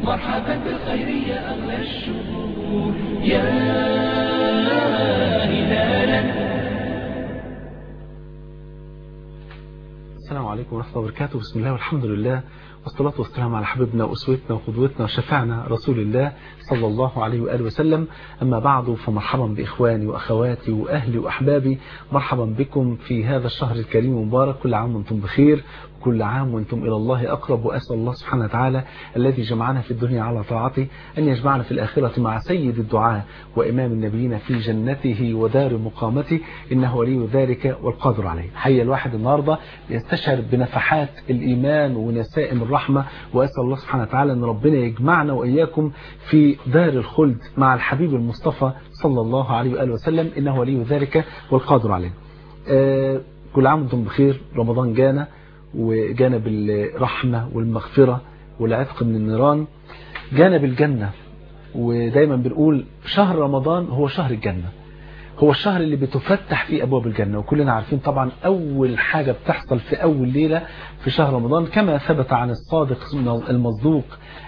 مرحبا بالخير يا أغلى الشهور يا هلالا السلام عليكم ورحمة الله وبركاته بسم الله والحمد لله والصلاة والسلام على حبيبنا وأسوتنا وقدوتنا وشفعنا رسول الله صلى الله عليه وآله وسلم أما بعد فمرحبا بإخواني وأخواتي وأهلي وأحبابي مرحبا بكم في هذا الشهر الكريم المبارك كل عام وانتم بخير كل عام وانتم إلى الله أقرب وأسأل الله سبحانه وتعالى الذي جمعنا في الدنيا على طاعته أن يجمعنا في الآخرة مع سيد الدعاء وإمام النبيين في جنته ودار مقامته إنه ولي ذلك والقادر عليه حي الواحد النهاردة يستشعر بنفحات الإيمان ونسائم الرحمة وأسأل الله سبحانه وتعالى أن ربنا يجمعنا وإياكم في دار الخلد مع الحبيب المصطفى صلى الله عليه وآله وسلم إنه ولي ذلك والقادر عليه آه كل عام وانتم بخير رمضان جانا وجانا بالرحمة والمغفرة والعتق من النيران جانا بالجنة ودايما بنقول شهر رمضان هو شهر الجنة هو الشهر اللي بتفتح فيه أبواب الجنة وكلنا عارفين طبعا أول حاجة بتحصل في أول ليلة في شهر رمضان كما ثبت عن الصادق المصدوق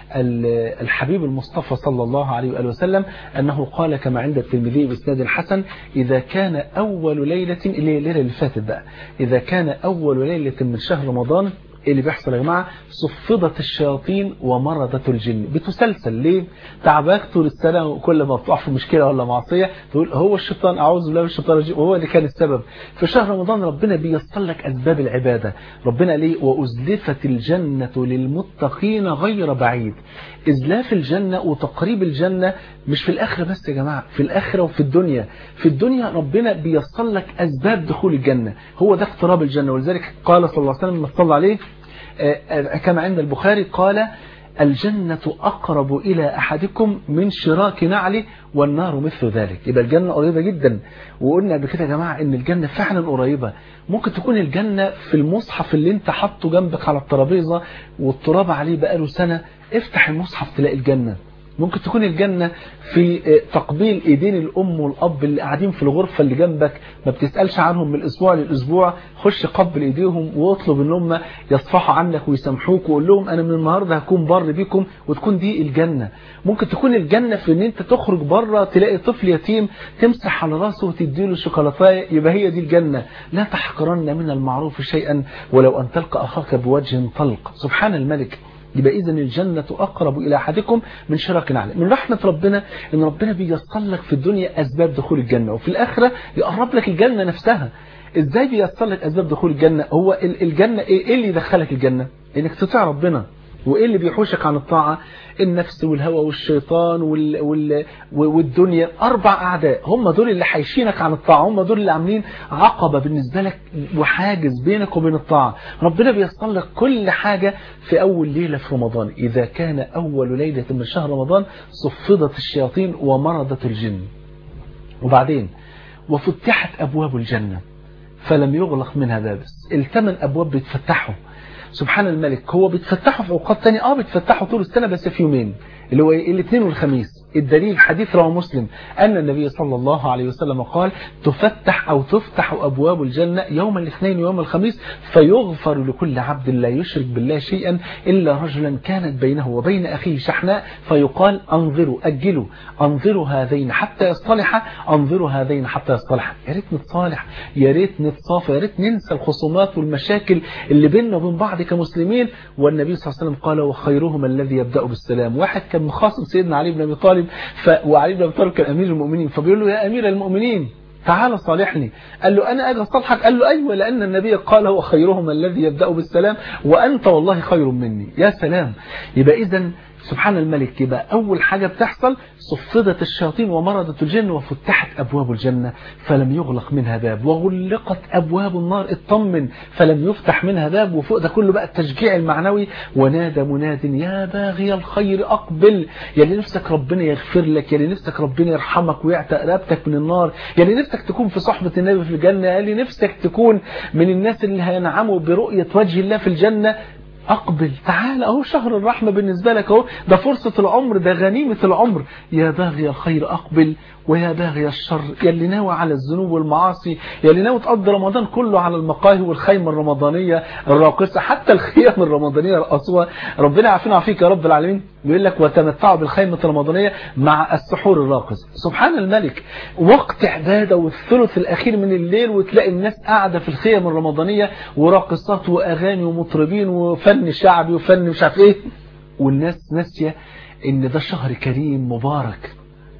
الحبيب المصطفى صلى الله عليه وآله وسلم أنه قال كما عند الترمذي بإسناد الحسن إذا كان أول ليلة الليلة اللي فاتت بقى إذا كان أول ليلة من شهر رمضان اللي بيحصل يا جماعة صفدت الشياطين ومرضت الجن بتسلسل ليه تعباك طول السنة وكل ما بتقع في مشكلة ولا معصية تقول هو الشيطان أعوذ بالله من الشيطان الرجيم وهو اللي كان السبب في شهر رمضان ربنا بيصل لك أسباب العبادة ربنا ليه وأزلفت الجنة للمتقين غير بعيد إزلاف الجنة وتقريب الجنة مش في الآخرة بس يا جماعة في الآخرة وفي الدنيا في الدنيا ربنا بيصل لك أسباب دخول الجنة هو ده اقتراب الجنة ولذلك قال صلى الله عليه وسلم صلى عليه كما عند البخاري قال الجنة أقرب إلى أحدكم من شراك نعله والنار مثل ذلك يبقى الجنة قريبة جدا وقلنا قبل كده يا جماعة إن الجنة فعلا قريبة ممكن تكون الجنة في المصحف اللي انت حاطه جنبك على الترابيزة والتراب عليه بقاله سنة افتح المصحف تلاقي الجنة ممكن تكون الجنة في تقبيل ايدين الام والاب اللي قاعدين في الغرفة اللي جنبك ما بتسألش عنهم من الاسبوع للاسبوع خش قبل ايديهم واطلب ان هم يصفحوا عنك ويسامحوك وقول لهم انا من النهاردة هكون بر بيكم وتكون دي الجنة ممكن تكون الجنة في ان انت تخرج بره تلاقي طفل يتيم تمسح على راسه وتديله شوكولاتايه يبقى هي دي الجنة لا تحقرن من المعروف شيئا ولو ان تلقى اخاك بوجه طلق سبحان الملك يبقى إذا الجنة أقرب إلى أحدكم من شراك نعله من رحمة ربنا إن ربنا بييسر لك في الدنيا أسباب دخول الجنة وفي الآخرة يقرب لك الجنة نفسها إزاي بييسر لك أسباب دخول الجنة هو الجنة إيه اللي يدخلك الجنة إنك تطيع ربنا وإيه اللي بيحوشك عن الطاعة النفس والهوى والشيطان وال... وال... والدنيا أربع أعداء هم دول اللي حيشينك عن الطاعة هم دول اللي عاملين عقبة بالنسبة لك وحاجز بينك وبين الطاعة ربنا بيصل لك كل حاجة في أول ليلة في رمضان إذا كان أول ليلة من شهر رمضان صفدت الشياطين ومرضت الجن وبعدين وفتحت أبواب الجنة فلم يغلق منها باب الثمان أبواب بيتفتحوا سبحان الملك هو بيتفتحوا في اوقات تانية اه بيتفتحوا طول السنة بس في يومين اللي هو الاثنين والخميس الدليل حديث رواه مسلم أن النبي صلى الله عليه وسلم قال تفتح أو تفتح أبواب الجنة يوم الاثنين ويوم الخميس فيغفر لكل عبد لا يشرك بالله شيئا إلا رجلا كانت بينه وبين أخيه شحناء فيقال أنظروا أجلوا أنظروا هذين حتى يصطلح أنظروا هذين حتى يصطلح يا ريت نتصالح يا ريت نتصافى يا ريت ننسى الخصومات والمشاكل اللي بيننا وبين بعض كمسلمين والنبي صلى الله عليه وسلم قال وخيرهم الذي يبدأ بالسلام واحد كان مخاصم سيدنا علي بن أبي طالب ف... وعلي بن ابي طالب كان امير المؤمنين فبيقول له يا امير المؤمنين تعال صالحني قال له انا اجي اصالحك قال له ايوه لان النبي قال هو خيرهم الذي يبدا بالسلام وانت والله خير مني يا سلام يبقى اذا سبحان الملك يبقى أول حاجة بتحصل صفدت الشياطين ومرضت الجن وفتحت أبواب الجنة فلم يغلق منها باب وغلقت أبواب النار اطمن فلم يفتح منها باب وفوق ده كله بقى التشجيع المعنوي ونادى مناد يا باغي الخير أقبل يا اللي نفسك ربنا يغفر لك يا اللي نفسك ربنا يرحمك ويعتق رقبتك من النار يا اللي نفسك تكون في صحبة النبي في الجنة يا اللي نفسك تكون من الناس اللي هينعموا برؤية وجه الله في الجنة أقبل تعال أهو شهر الرحمة بالنسبة لك أهو ده فرصة العمر ده غنيمة العمر يا باغي الخير أقبل ويا باغي الشر يا اللي ناوي على الذنوب والمعاصي يا اللي ناوي تقضي رمضان كله على المقاهي والخيمة الرمضانية الراقصة حتى الخيام الرمضانية الأصوى ربنا يعافينا ويعافيك يا رب العالمين بيقول لك وتمتعوا بالخيمة الرمضانية مع السحور الراقص سبحان الملك وقت عبادة والثلث الأخير من الليل وتلاقي الناس قاعدة في الخيم الرمضانية وراقصات وأغاني ومطربين وفن شعبي وفن مش عارف ايه والناس ناسية ان ده شهر كريم مبارك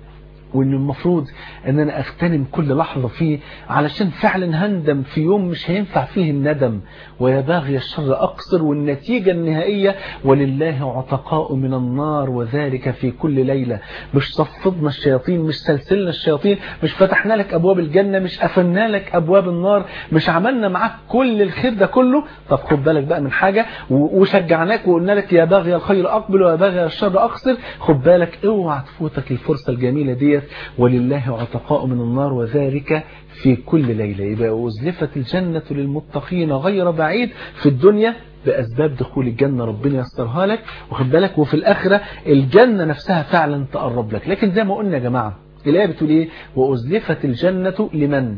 وان المفروض ان انا اغتنم كل لحظة فيه علشان فعلا هندم في يوم مش هينفع فيه الندم ويا باغي الشر اقصر والنتيجة النهائية ولله عتقاء من النار وذلك في كل ليلة مش صفدنا الشياطين مش سلسلنا الشياطين مش فتحنا لك ابواب الجنة مش قفلنا لك ابواب النار مش عملنا معاك كل الخير ده كله طب خد بالك بقى من حاجة وشجعناك وقلنا لك يا باغي الخير اقبل ويا باغي الشر اقصر خد بالك اوعى تفوتك الفرصة الجميلة ديت ولله عتقاء من النار وذلك في كل ليلة يبقى أزلفت الجنة للمتقين غير بعيد في الدنيا بأسباب دخول الجنة ربنا يسترها لك وخد بالك وفي الآخرة الجنة نفسها فعلا تقرب لك لكن زي ما قلنا يا جماعة الآية بتقول إيه وأزلفت الجنة لمن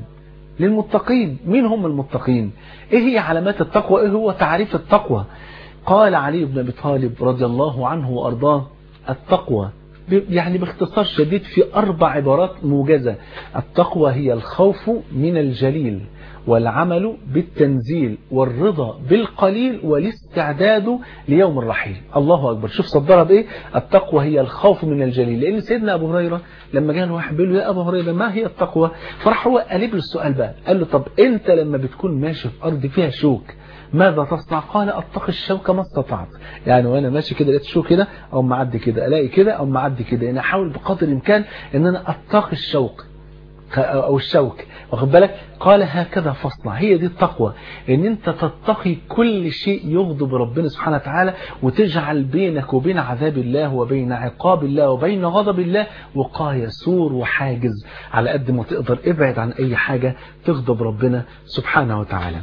للمتقين مين هم المتقين إيه هي علامات التقوى إيه هو تعريف التقوى قال علي بن أبي طالب رضي الله عنه وأرضاه التقوى يعني باختصار شديد في أربع عبارات موجزة التقوى هي الخوف من الجليل والعمل بالتنزيل والرضا بالقليل والاستعداد ليوم الرحيل الله أكبر شوف صدرها بإيه التقوى هي الخوف من الجليل لأن سيدنا أبو هريرة لما جاء واحد بيقول له يا أبو هريرة ما هي التقوى فراح هو قلب له السؤال بقى قال له طب أنت لما بتكون ماشي في أرض فيها شوك ماذا تصنع قال اتقي الشوكة ما استطعت يعني وانا ماشي كده لقيت شوك كده او معدي كده الاقي كده او معدي كده انا احاول بقدر الامكان ان انا اتقي الشوك او الشوك واخد بالك قال هكذا فاصنع هي دي التقوى ان انت تتقي كل شيء يغضب ربنا سبحانه وتعالى وتجعل بينك وبين عذاب الله وبين عقاب الله وبين غضب الله وقاية سور وحاجز على قد ما تقدر ابعد عن اي حاجة تغضب ربنا سبحانه وتعالى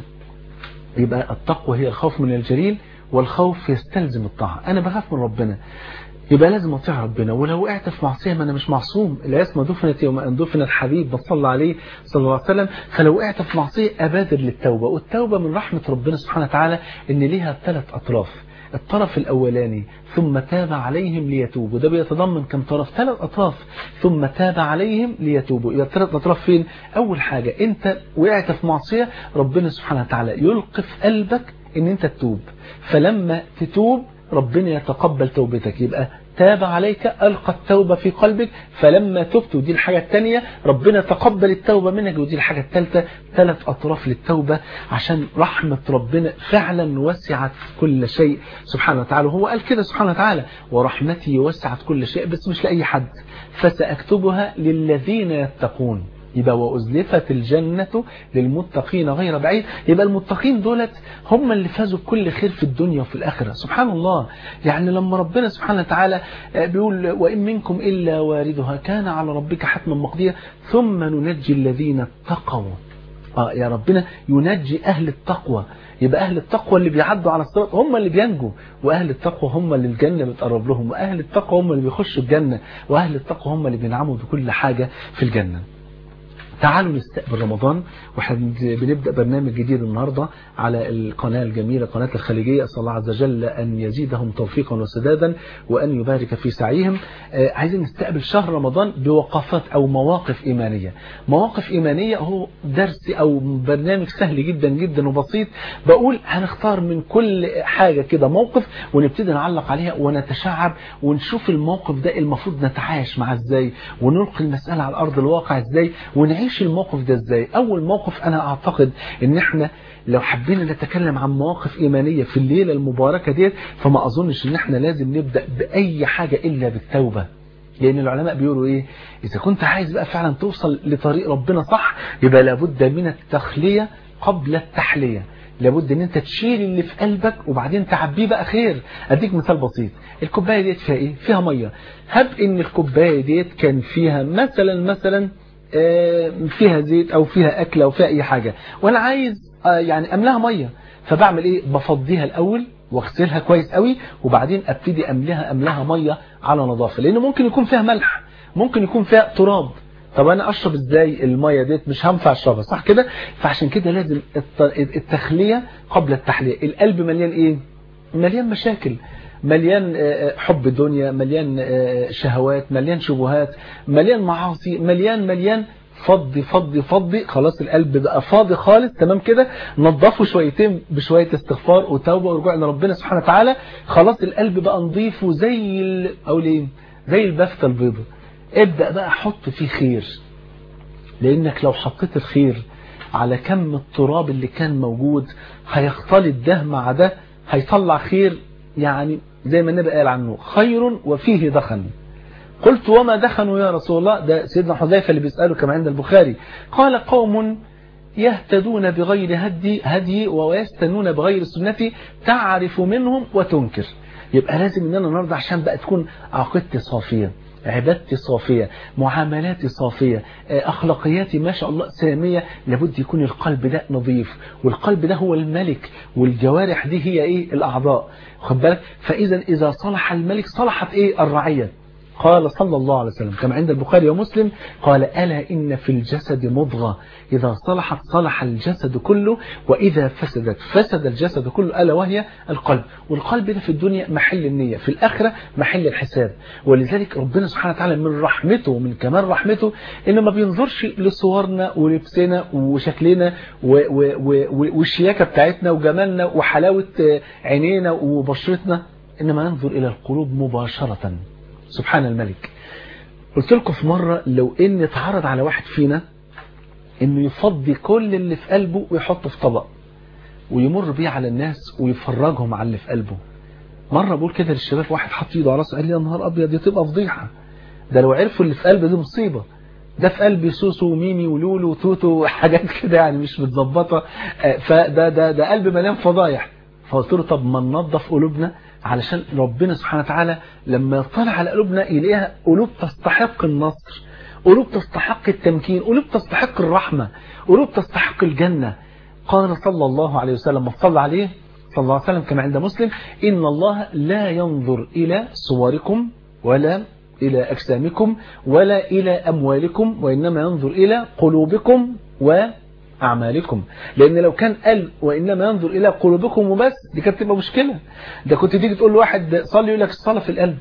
يبقى التقوى هي الخوف من الجليل والخوف يستلزم الطاعة أنا بخاف من ربنا يبقى لازم أطيع ربنا ولو وقعت في معصية ما أنا مش معصوم العصمة دفنت يوم أن دفن الحبيب بصلى عليه صلى الله عليه وسلم فلو وقعت في معصية أبادر للتوبة والتوبة من رحمة ربنا سبحانه وتعالى إن ليها ثلاث أطراف الطرف الأولاني ثم تاب عليهم ليتوبوا ده بيتضمن كم طرف ثلاث أطراف ثم تاب عليهم ليتوبوا يبقى الثلاث أطراف فين أول حاجة أنت وقعت في معصية ربنا سبحانه وتعالى يلقي في قلبك أن أنت تتوب فلما تتوب ربنا يتقبل توبتك يبقى تاب عليك ألقى التوبة في قلبك فلما تبت ودي الحاجة الثانية ربنا تقبل التوبة منك ودي الحاجة الثالثة ثلاث أطراف للتوبة عشان رحمة ربنا فعلا وسعت كل شيء سبحانه وتعالى وهو قال كده سبحانه وتعالى ورحمتي وسعت كل شيء بس مش لأي حد فسأكتبها للذين يتقون يبقى وأزلفت الجنة للمتقين غير بعيد يبقى المتقين دولت هم اللي فازوا بكل خير في الدنيا وفي الآخرة سبحان الله يعني لما ربنا سبحانه وتعالى بيقول وإن منكم إلا واردها كان على ربك حتما مقضيا ثم ننجي الذين اتقوا آه يا ربنا ينجي أهل التقوى يبقى أهل التقوى اللي بيعدوا على الصراط هم اللي بينجوا وأهل التقوى هم اللي الجنة بتقرب لهم وأهل التقوى هم اللي بيخشوا الجنة وأهل التقوى هم اللي بينعموا بكل حاجة في الجنة تعالوا نستقبل رمضان واحنا بنبدأ برنامج جديد النهاردة على القناة الجميلة قناة الخليجية أسأل الله عز وجل أن يزيدهم توفيقا وسدادا وأن يبارك في سعيهم عايزين نستقبل شهر رمضان بوقفات أو مواقف إيمانية مواقف إيمانية هو درس أو برنامج سهل جدا جدا وبسيط بقول هنختار من كل حاجة كده موقف ونبتدي نعلق عليها ونتشعب ونشوف الموقف ده المفروض نتعايش معاه ازاي ونلقي المسألة على أرض الواقع ازاي ونعيش نعيش الموقف ده ازاي اول موقف انا اعتقد ان احنا لو حبينا نتكلم عن مواقف ايمانية في الليلة المباركة ديت فما اظنش ان احنا لازم نبدأ باي حاجة الا بالتوبة لان العلماء بيقولوا ايه اذا كنت عايز بقى فعلا توصل لطريق ربنا صح يبقى لابد من التخلية قبل التحلية لابد ان انت تشيل اللي في قلبك وبعدين تعبيه بقى خير اديك مثال بسيط الكوبايه ديت فيها ايه فيها ميه هب ان الكوبايه ديت كان فيها مثلا مثلا فيها زيت او فيها اكل او فيها اي حاجة وانا عايز يعني املاها مية فبعمل ايه بفضيها الاول واغسلها كويس قوي وبعدين ابتدي املاها املاها ميه على نظافه لان ممكن يكون فيها ملح ممكن يكون فيها تراب طب انا اشرب ازاي الميه ديت مش هنفع اشربها صح كده فعشان كده لازم التخليه قبل التحليه القلب مليان ايه مليان مشاكل مليان حب دنيا مليان شهوات مليان شبهات مليان معاصي مليان مليان فضي فضي فضي خلاص القلب بقى فاضي خالص تمام كده نظفه شويتين بشوية استغفار وتوبة ورجوع لربنا سبحانه وتعالى خلاص القلب بقى نظيف وزي ال... او ليه زي البفتة البيضة ابدأ بقى حط فيه خير لانك لو حطيت الخير على كم التراب اللي كان موجود هيختلط ده مع ده هيطلع خير يعني زي ما النبي قال عنه خير وفيه دخن قلت وما دخنوا يا رسول الله ده سيدنا حذيفة اللي بيسأله كما عند البخاري قال قوم يهتدون بغير هدي هدي ويستنون بغير سنتي تعرف منهم وتنكر يبقى لازم ان انا النهارده عشان بقى تكون عقيدتي صافيه عبادتي صافية معاملاتي صافية أخلاقياتي ما شاء الله سامية لابد يكون القلب ده نظيف والقلب ده هو الملك والجوارح دي هي إيه الأعضاء خد بالك فإذا إذا صلح الملك صلحت إيه الرعية قال صلى الله عليه وسلم كما عند البخاري ومسلم قال ألا إن في الجسد مضغة إذا صلحت صلح الجسد كله وإذا فسدت فسد الجسد كله ألا وهي القلب والقلب ده في الدنيا محل النية في الآخرة محل الحساب ولذلك ربنا سبحانه وتعالى من رحمته ومن كمال رحمته إنه ما بينظرش لصورنا ولبسنا وشكلنا والشياكة بتاعتنا وجمالنا وحلاوة عينينا وبشرتنا إنما ينظر إلى القلوب مباشرة سبحان الملك قلت لكم في مرة لو ان اتعرض على واحد فينا انه يفضي كل اللي في قلبه ويحطه في طبق ويمر بيه على الناس ويفرجهم على اللي في قلبه مرة بقول كده للشباب واحد حط ايده على راسه قال لي يا نهار ابيض دي تبقى فضيحة ده لو عرفوا اللي في قلبه دي مصيبة ده في قلبي سوسو وميمي ولولو وتوتو وحاجات كده يعني مش متظبطه فده ده ده قلب مليان فضايح فقلت له طب ما ننظف قلوبنا علشان ربنا سبحانه وتعالى لما يطلع على قلوبنا يلاقيها قلوب تستحق النصر قلوب تستحق التمكين قلوب تستحق الرحمة قلوب تستحق الجنة قال صلى الله عليه وسلم وصلى عليه صلى الله عليه وسلم كما عند مسلم إن الله لا ينظر إلى صوركم ولا إلى أجسامكم ولا إلى أموالكم وإنما ينظر إلى قلوبكم و أعمالكم لأن لو كان قال وإنما ينظر إلى قلوبكم وبس دي كانت تبقى مشكلة ده كنت تيجي تقول لواحد صلي يقول لك الصلاة في القلب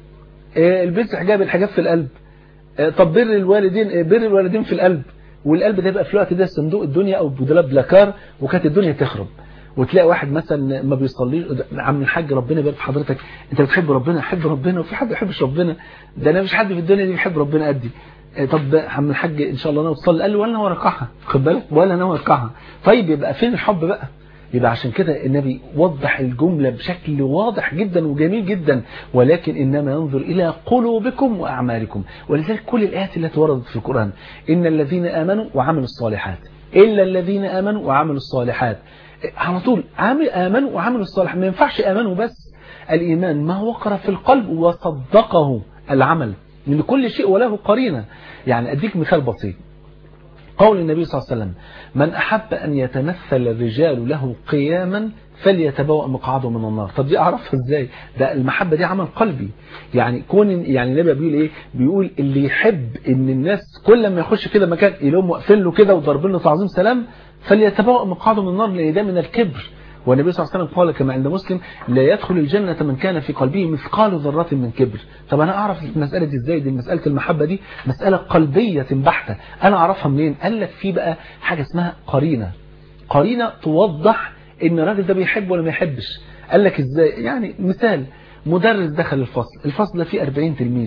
البس حجاب الحجاب في القلب طب بر الوالدين بر الوالدين في القلب والقلب ده يبقى في الوقت ده صندوق الدنيا أو بدولاب بلاكار وكانت الدنيا تخرب وتلاقي واحد مثلا ما بيصليش عم الحاج ربنا يبارك في حضرتك انت بتحب ربنا حب ربنا وفي حد ما يحبش ربنا ده انا مش حد في الدنيا دي بيحب ربنا قدي طب عم الحاج ان شاء الله انا تصلي قال له ولا انا اركعها خد بالك ولا انا اركعها طيب يبقى فين الحب بقى يبقى عشان كده النبي وضح الجملة بشكل واضح جدا وجميل جدا ولكن إنما ينظر إلى قلوبكم وأعمالكم ولذلك كل الآيات التي وردت في القرآن إن الذين آمنوا وعملوا الصالحات إلا الذين آمنوا وعملوا الصالحات على طول عامل آمنوا وعملوا الصالحات ما ينفعش آمنوا بس الإيمان ما وقر في القلب وصدقه العمل من كل شيء وله قرينة يعني أديك مثال بسيط قول النبي صلى الله عليه وسلم من أحب أن يتمثل الرجال له قياما فليتبوأ مقعده من النار طب دي أعرفها إزاي ده المحبة دي عمل قلبي يعني كون يعني النبي بيقول إيه بيقول اللي يحب إن الناس كل ما يخش كده مكان يلاقيهم واقفين له كده وضاربين له تعظيم سلام فليتبوأ مقعده من النار لأن ده من الكبر والنبي صلى الله عليه وسلم قال كما عند مسلم لا يدخل الجنة من كان في قلبه مثقال ذرة من كبر طب أنا أعرف المسألة دي إزاي دي مسألة المحبة دي مسألة قلبية بحتة أنا أعرفها منين قال لك في بقى حاجة اسمها قرينة قرينة توضح إن الراجل ده بيحب ولا ما يحبش قال لك إزاي يعني مثال مدرس دخل الفصل الفصل ده فيه 40 تلميذ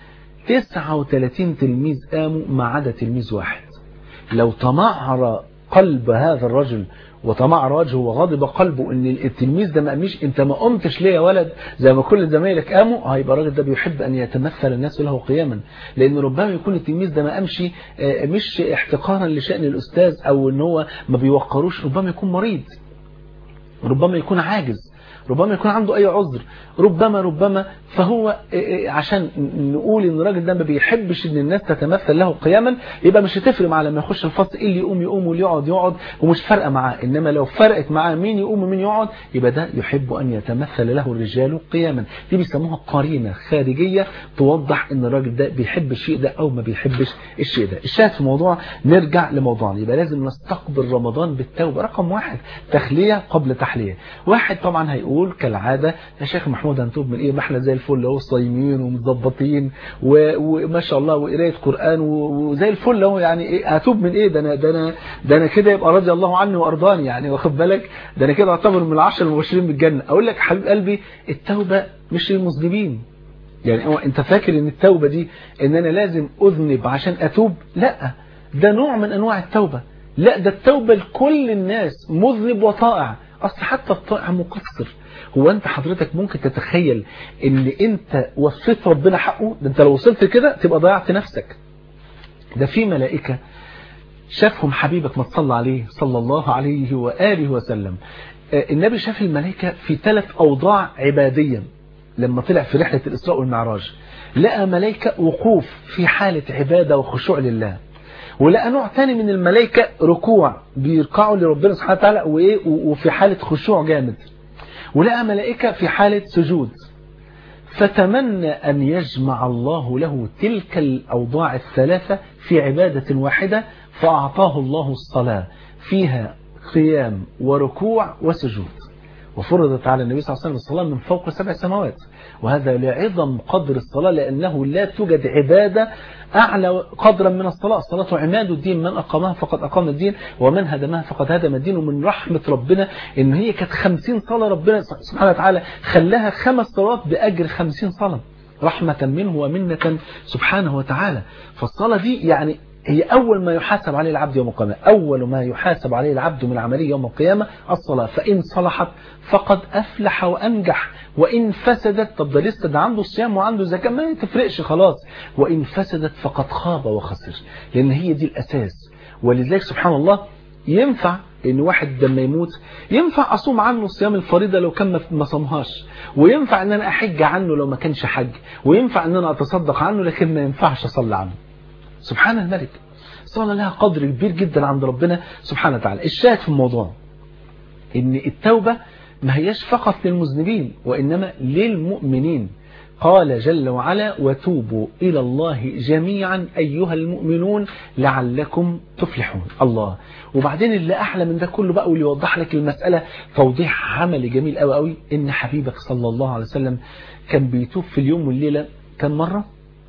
39 تلميذ قاموا ما عدا تلميذ واحد لو تمعر قلب هذا الرجل وطمع وجهه وغضب قلبه ان التلميذ ده ما قامش انت ما قمتش ليه يا ولد زي ما كل زمايلك قاموا هيبقى الراجل ده بيحب ان يتمثل الناس له قياما لان ربما يكون التلميذ ده ما قامش مش احتقارا لشأن الاستاذ او ان هو ما بيوقروش ربما يكون مريض ربما يكون عاجز ربما يكون عنده أي عذر ربما ربما فهو عشان نقول إن الراجل ده ما بيحبش إن الناس تتمثل له قياما يبقى مش هتفرق معاه لما يخش الفصل إيه اللي يقوم يقوم واللي يقعد يقعد ومش فارقة معاه إنما لو فرقت معاه مين يقوم ومين يقعد يبقى ده يحب أن يتمثل له الرجال قياما دي بيسموها قرينة خارجية توضح إن الراجل ده بيحب الشيء ده أو ما بيحبش الشيء ده الشاهد في الموضوع نرجع لموضوعنا يبقى لازم نستقبل رمضان بالتوبة رقم واحد تخلية قبل تحلية واحد طبعا هيقول كالعادة يا شيخ محمود هنتوب من ايه ما احنا زي الفل اهو صايمين ومظبطين وما شاء الله وقرايه قران وزي الفل اهو يعني ايه هتوب من ايه ده انا ده انا ده انا كده يبقى رضي الله عني وارضاني يعني واخد بالك ده انا كده اعتبر من العشر المبشرين بالجنه اقول لك حبيب قلبي التوبه مش للمذنبين يعني هو انت فاكر ان التوبه دي ان انا لازم اذنب عشان اتوب لا ده نوع من انواع التوبه لا ده التوبه لكل الناس مذنب وطائع اصل حتى الطائع مقصر هو انت حضرتك ممكن تتخيل ان انت وفيت ربنا حقه ده انت لو وصلت كده تبقى ضيعت نفسك ده في ملائكة شافهم حبيبك ما تصلى عليه صلى الله عليه وآله وسلم النبي شاف الملائكة في ثلاث أوضاع عبادية لما طلع في رحلة الإسراء والمعراج لقى ملائكة وقوف في حالة عبادة وخشوع لله ولقى نوع تاني من الملائكة ركوع بيركعوا لربنا سبحانه وتعالى وإيه وفي حالة خشوع جامد ولقى ملائكة في حالة سجود فتمنى أن يجمع الله له تلك الأوضاع الثلاثة في عبادة واحدة فأعطاه الله الصلاة فيها قيام وركوع وسجود وفرضت على النبي صلى الله عليه وسلم الصلاة من فوق سبع سماوات وهذا لعظم قدر الصلاة لأنه لا توجد عبادة أعلى قدرا من الصلاة الصلاة عماد الدين من أقامها فقد أقام الدين ومن هدمها فقد هدم الدين ومن رحمة ربنا إن هي كانت خمسين صلاة ربنا سبحانه وتعالى خلاها خمس صلوات بأجر خمسين صلاة رحمة منه ومنة سبحانه وتعالى فالصلاة دي يعني هي أول ما يحاسب عليه العبد يوم القيامة أول ما يحاسب عليه العبد من عملية يوم القيامة الصلاة فإن صلحت فقد أفلح وأنجح وإن فسدت طب ده لسه ده عنده صيام وعنده زكاة ما تفرقش خلاص وإن فسدت فقد خاب وخسر لأن هي دي الأساس ولذلك سبحان الله ينفع ان واحد لما يموت ينفع اصوم عنه صيام الفريضه لو كان ما صامهاش وينفع ان انا احج عنه لو ما كانش حج وينفع ان انا اتصدق عنه لكن ما ينفعش اصلي عنه سبحان الملك الصلاة لها قدر كبير جدا عند ربنا سبحانه وتعالى الشاهد في الموضوع ان التوبة ما هياش فقط للمذنبين وإنما للمؤمنين قال جل وعلا وتوبوا إلى الله جميعا أيها المؤمنون لعلكم تفلحون الله وبعدين اللي أحلى من ده كله بقى واللي يوضح لك المسألة توضيح عملي جميل قوي قوي إن حبيبك صلى الله عليه وسلم كان بيتوب في اليوم والليلة كم مرة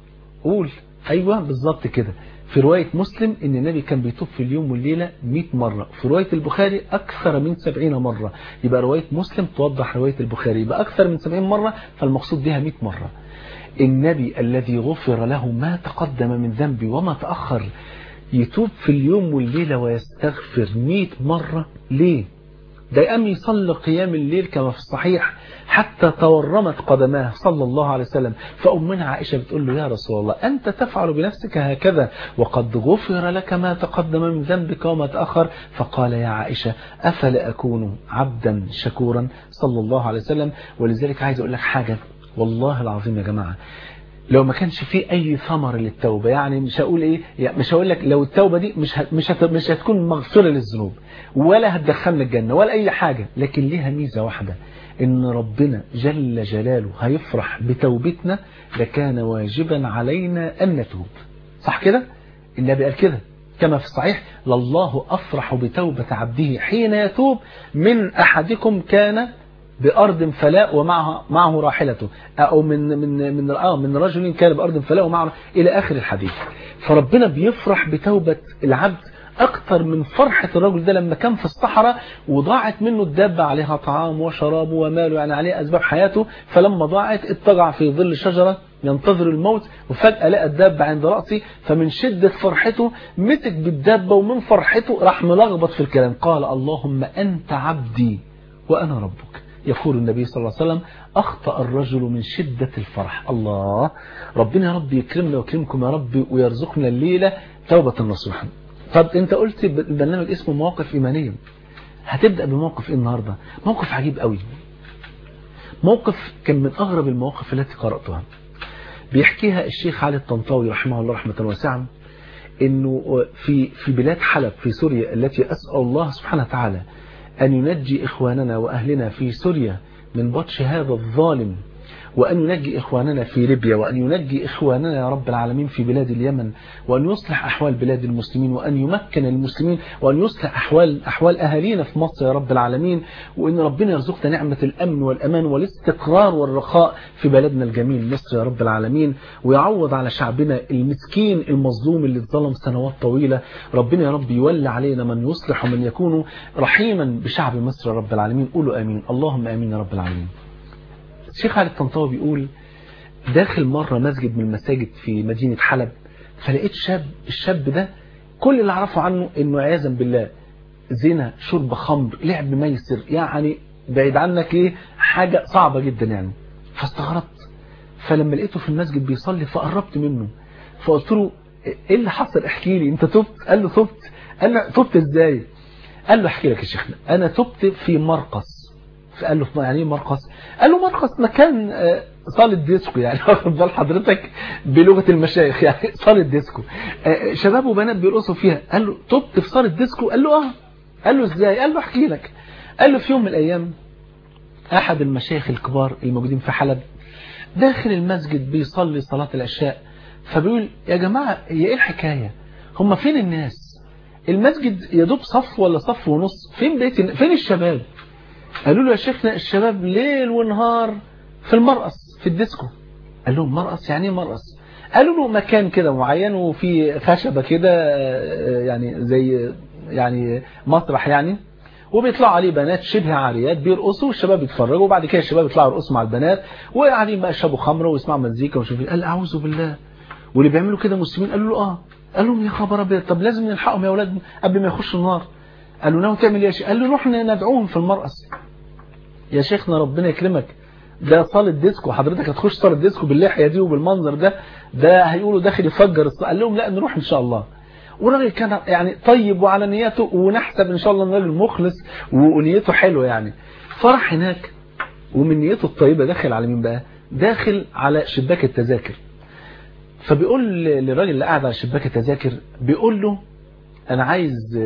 قول أيوة بالظبط كده في رواية مسلم ان النبي كان بيتوب في اليوم والليلة 100 مرة في رواية البخاري أكثر من 70 مرة يبقى رواية مسلم توضح رواية البخاري يبقى أكثر من 70 مرة فالمقصود بها 100 مرة النبي الذي غفر له ما تقدم من ذنبه وما تأخر يتوب في اليوم والليلة ويستغفر 100 مرة ليه ده يقام يصلي قيام الليل كما في الصحيح حتى تورمت قدماه صلى الله عليه وسلم فأمنا عائشة بتقول له يا رسول الله أنت تفعل بنفسك هكذا وقد غفر لك ما تقدم من ذنبك وما تأخر فقال يا عائشة أفلا أكون عبدا شكورا صلى الله عليه وسلم ولذلك عايز أقول لك حاجة والله العظيم يا جماعة لو ما كانش فيه اي ثمر للتوبة يعني مش هقول ايه يعني مش هقول لك لو التوبة دي مش هت مش هت مش هتكون مغفرة للذنوب ولا هتدخلنا الجنة ولا اي حاجة لكن ليها ميزة واحدة ان ربنا جل جلاله هيفرح بتوبتنا لكان واجبا علينا ان نتوب صح كده النبي قال كده كما في الصحيح لله افرح بتوبة عبده حين يتوب من احدكم كان بأرض فلاء ومعه معه راحلته أو من من من آه من رجل كان بأرض فلاء ومعه إلى آخر الحديث فربنا بيفرح بتوبة العبد أكثر من فرحة الرجل ده لما كان في الصحراء وضاعت منه الدابة عليها طعام وشراب وماله يعني عليه أسباب حياته فلما ضاعت اتجع في ظل شجرة ينتظر الموت وفجأة لقى الدابة عند رأسي فمن شدة فرحته مسك بالدابة ومن فرحته راح ملخبط في الكلام قال اللهم أنت عبدي وأنا ربك يقول النبي صلى الله عليه وسلم أخطأ الرجل من شدة الفرح الله ربنا يا رب يكرمنا ويكرمكم يا رب ويرزقنا الليلة توبة نصوحا طب انت قلت البرنامج اسمه مواقف إيمانية هتبدأ بموقف ايه النهاردة موقف عجيب قوي موقف كان من أغرب المواقف التي قرأتها بيحكيها الشيخ علي الطنطاوي رحمه الله رحمة واسعة انه في في بلاد حلب في سوريا التي اسال الله سبحانه وتعالى ان ينجي اخواننا واهلنا في سوريا من بطش هذا الظالم وأن ينجي إخواننا في ليبيا وأن ينجي إخواننا يا رب العالمين في بلاد اليمن وأن يصلح أحوال بلاد المسلمين وأن يمكن المسلمين وأن يصلح أحوال أحوال أهالينا في مصر يا رب العالمين وأن ربنا يرزقنا نعمة الأمن والأمان والاستقرار والرخاء في بلدنا الجميل مصر يا رب العالمين ويعوض على شعبنا المسكين المظلوم اللي اتظلم سنوات طويلة ربنا يا رب يولي علينا من يصلح ومن يكون رحيما بشعب مصر يا رب العالمين قولوا آمين اللهم آمين يا رب العالمين الشيخ علي الطنطاوي بيقول داخل مرة مسجد من المساجد في مدينة حلب فلقيت شاب الشاب ده كل اللي اعرفه عنه انه عياذا بالله زنا شرب خمر لعب ميسر يعني بعيد عنك ايه حاجة صعبة جدا يعني فاستغربت فلما لقيته في المسجد بيصلي فقربت منه فقلت له ايه اللي حصل احكي لي انت تبت قال له تبت قال له تبت ازاي قال له احكي لك يا شيخنا انا تبت في مرقص فقال له يعني ايه مرقص قال له مرقص مكان صالة ديسكو يعني واخد بال حضرتك بلغة المشايخ يعني صالة ديسكو شباب وبنات بيرقصوا فيها قال له تبت في صالة ديسكو قال له اه قال له ازاي قال له احكي لك قال له في يوم من الايام احد المشايخ الكبار الموجودين في حلب داخل المسجد بيصلي صلاة العشاء فبيقول يا جماعة هي ايه الحكاية هم فين الناس المسجد يدوب صف ولا صف ونص فين بيت فين الشباب قالوا له يا شيخنا الشباب ليل ونهار في المرقص في الديسكو قال لهم مرقص يعني ايه مرقص قالوا له مكان كده معين وفي خشبة كده يعني زي يعني مسرح يعني وبيطلعوا عليه بنات شبه عاريات بيرقصوا والشباب يتفرجوا وبعد كده الشباب يطلعوا يرقصوا مع البنات وقاعدين بقى يشربوا خمره ويسمعوا مزيكا ويشوفوا قال اعوذ بالله واللي بيعملوا كده مسلمين قالوا له اه قال لهم يا خبر ابيض طب لازم نلحقهم يا اولاد قبل ما يخشوا النار قالوا ناوي تعمل ايه يا شيخ قال له نروح ندعوهم في المرقص يا شيخنا ربنا يكرمك ده صالة ديسكو حضرتك هتخش صالة ديسكو باللحية دي وبالمنظر ده ده هيقولوا داخل يفجر قال لهم لا نروح ان شاء الله والراجل كان يعني طيب وعلى نيته ونحسب ان شاء الله ان الراجل مخلص ونيته حلوه يعني فرح هناك ومن نيته الطيبه داخل على مين بقى داخل على شباك التذاكر فبيقول للراجل اللي قاعد على شباك التذاكر بيقول له انا عايز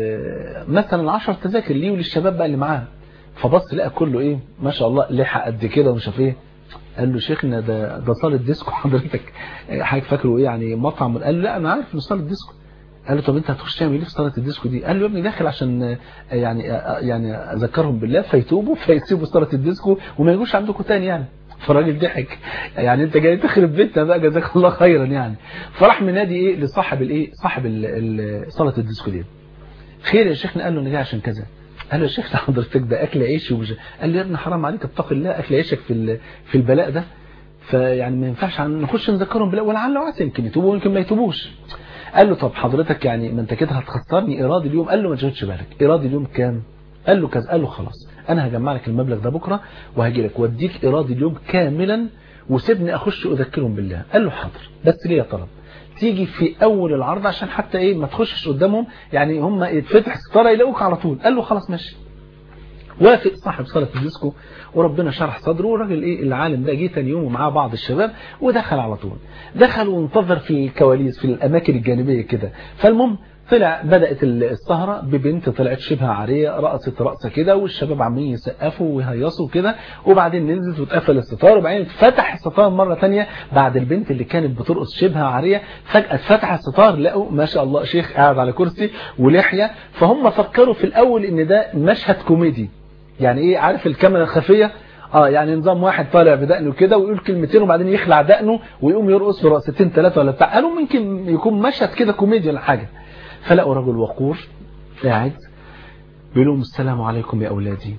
مثلا 10 تذاكر ليه وللشباب بقى اللي معاه فبص لقى كله ايه ما شاء الله لحى قد كده ومش عارف ايه قال له شيخنا ده ده صاله ديسكو حضرتك حضرتك فاكره ايه يعني مطعم قال له لا انا عارف انه صاله ديسكو قال له طب انت هتخش تعمل ايه في صلاه الديسكو دي قال له يا ابني داخل عشان يعني يعني اذكرهم بالله فيتوبوا فيسيبوا صلاه الديسكو وما يجوش عندكم تاني يعني فالراجل ضحك يعني انت جاي تخرب بيتنا بقى جزاك الله خيرا يعني فراح منادي ايه لصاحب الايه صاحب صلاه الديسكو دي خير يا شيخنا قال له انا جاي عشان كذا قال له يا شيخ حضرتك ده اكل عيش ومش قال لي يا ابني حرام عليك اتق الله اكل عيشك في في البلاء ده فيعني ما ينفعش نخش نذكرهم بالله ولعل وعسى يمكن يتوبوا ويمكن ما يتوبوش قال له طب حضرتك يعني ما انت كده هتخسرني ايراد اليوم قال له ما تشغلش بالك ايراد اليوم كام قال له كذا قال له خلاص انا هجمع لك المبلغ ده بكره وهجي لك واديك ايراد اليوم كاملا وسيبني اخش اذكرهم بالله قال له حاضر بس ليه طلب تيجي في اول العرض عشان حتى ايه ما تخشش قدامهم يعني هم يتفتح ستاره يلاقوك على طول قال له خلاص ماشي وافق صاحب صلاة الديسكو وربنا شرح صدره والراجل ايه العالم ده جه تاني يوم ومعاه بعض الشباب ودخل على طول دخل وانتظر في الكواليس في الاماكن الجانبيه كده فالمهم طلع بدأت السهرة ببنت طلعت شبه عارية رقصت رقصة كده والشباب عمالين يسقفوا ويهيصوا كده وبعدين نزلت واتقفل الستار وبعدين فتح الستار مرة تانية بعد البنت اللي كانت بترقص شبه عارية فجأة فتح الستار لقوا ما شاء الله شيخ قاعد على كرسي ولحية فهم فكروا في الأول إن ده مشهد كوميدي يعني إيه عارف الكاميرا الخفية اه يعني نظام واحد طالع بدقنه كده ويقول كلمتين وبعدين يخلع دقنه ويقوم يرقص في رقصتين ثلاثة ولا بتاع قالوا ممكن يكون مشهد كده كوميديا ولا حاجة فلقوا رجل وقور قاعد بيقول لهم السلام عليكم يا أولادي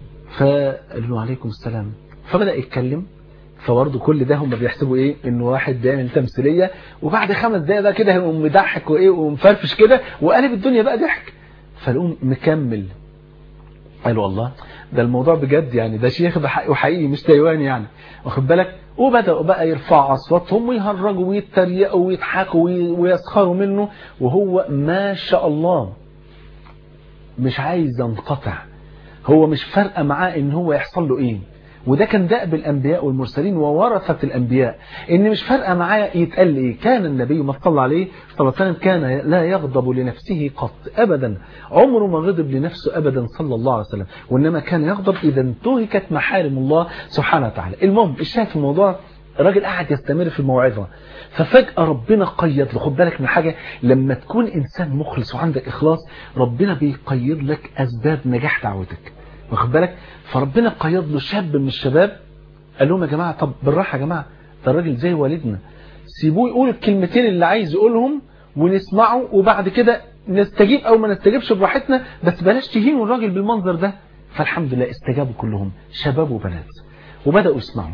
فقالوا له عليكم السلام فبدأ يتكلم فبرضه كل ده هم بيحسبوا ايه انه واحد بيعمل تمثيليه وبعد خمس دقايق بقى كده هيقوم مضحك وايه ومفرفش كده وقلب الدنيا بقى ضحك فالقوم مكمل قالوا الله ده الموضوع بجد يعني ده شيخ وحقيقي مش تايواني يعني واخد بالك وبدأوا بقى يرفعوا أصواتهم ويهرجوا ويتريقوا ويضحكوا ويسخروا منه وهو ما شاء الله مش عايز ينقطع هو مش فارقه معاه ان هو يحصل له ايه وده كان دأب الأنبياء والمرسلين وورثة الأنبياء إن مش فارقة معايا يتقال إيه كان النبي ما صلى عليه صلى الله عليه وسلم كان لا يغضب لنفسه قط أبدا عمره ما غضب لنفسه أبدا صلى الله عليه وسلم وإنما كان يغضب إذا انتهكت محارم الله سبحانه وتعالى المهم الشاهد في الموضوع الراجل قاعد يستمر في الموعظة ففجأة ربنا قيد له خد بالك من حاجة لما تكون إنسان مخلص وعندك إخلاص ربنا بيقيد لك أسباب نجاح دعوتك واخد بالك فربنا قيد له شاب من الشباب قال لهم يا جماعة طب بالراحة يا جماعة ده الراجل زي والدنا سيبوه يقول الكلمتين اللي عايز يقولهم ونسمعه وبعد كده نستجيب او ما نستجيبش براحتنا بس بلاش تهينوا الراجل بالمنظر ده فالحمد لله استجابوا كلهم شباب وبنات وبدأوا يسمعوا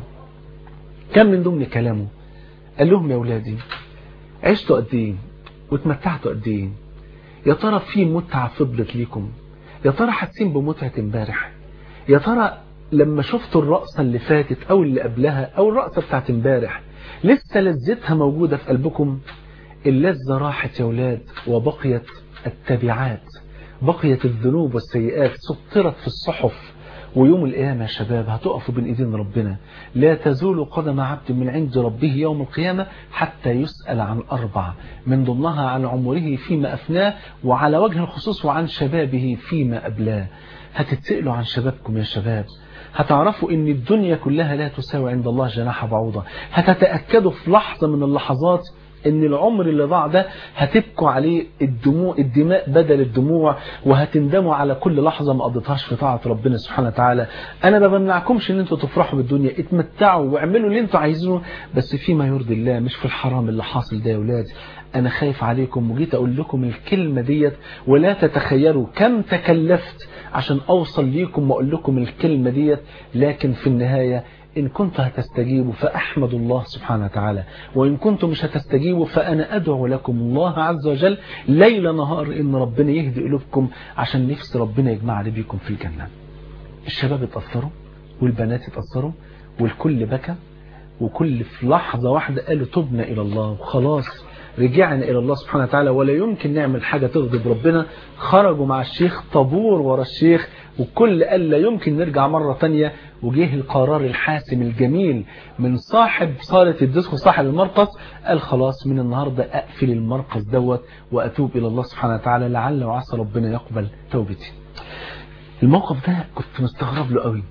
كان من ضمن كلامه قال لهم يا أولادي عشتوا قد ايه واتمتعتوا قد ايه يا ترى في متعة فضلت ليكم يا ترى حاسين بمتعة امبارح يا ترى لما شفتوا الرقصة اللي فاتت او اللي قبلها او الرقصة بتاعت امبارح لسه لذتها موجودة في قلبكم اللذة راحت يا أولاد وبقيت التبعات بقيت الذنوب والسيئات سطرت في الصحف ويوم القيامة يا شباب هتقفوا بين ايدين ربنا لا تزول قدم عبد من عند ربه يوم القيامة حتى يسأل عن أربع من ضمنها عن عمره فيما أفناه وعلى وجه الخصوص وعن شبابه فيما أبلاه هتتسألوا عن شبابكم يا شباب هتعرفوا ان الدنيا كلها لا تساوي عند الله جناح بعوضة هتتأكدوا في لحظة من اللحظات ان العمر اللي ضاع ده هتبكوا عليه الدموع الدماء بدل الدموع وهتندموا على كل لحظة ما قضيتهاش في طاعة ربنا سبحانه وتعالى انا ما بمنعكمش ان انتوا تفرحوا بالدنيا اتمتعوا واعملوا اللي انتوا عايزينه بس فيما يرضي الله مش في الحرام اللي حاصل ده يا ولاد انا خايف عليكم وجيت اقول لكم الكلمة ديت ولا تتخيلوا كم تكلفت عشان اوصل ليكم واقول لكم الكلمة ديت لكن في النهاية إن كنت هتستجيبوا فأحمد الله سبحانه وتعالى وإن كنتم مش هتستجيبوا فأنا أدعو لكم الله عز وجل ليل نهار إن ربنا يهدي قلوبكم عشان نفس ربنا يجمع لي بيكم في الجنة الشباب اتأثروا والبنات اتأثروا والكل بكى وكل في لحظة واحدة قالوا تبنا إلى الله وخلاص رجعنا إلى الله سبحانه وتعالى ولا يمكن نعمل حاجة تغضب ربنا خرجوا مع الشيخ طابور ورا الشيخ وكل قال لا يمكن نرجع مرة تانية وجه القرار الحاسم الجميل من صاحب صالة الديسكو صاحب المرقص قال خلاص من النهاردة أقفل المرقص دوت وأتوب إلى الله سبحانه وتعالى لعل وعسى ربنا يقبل توبتي الموقف ده كنت مستغرب له قوي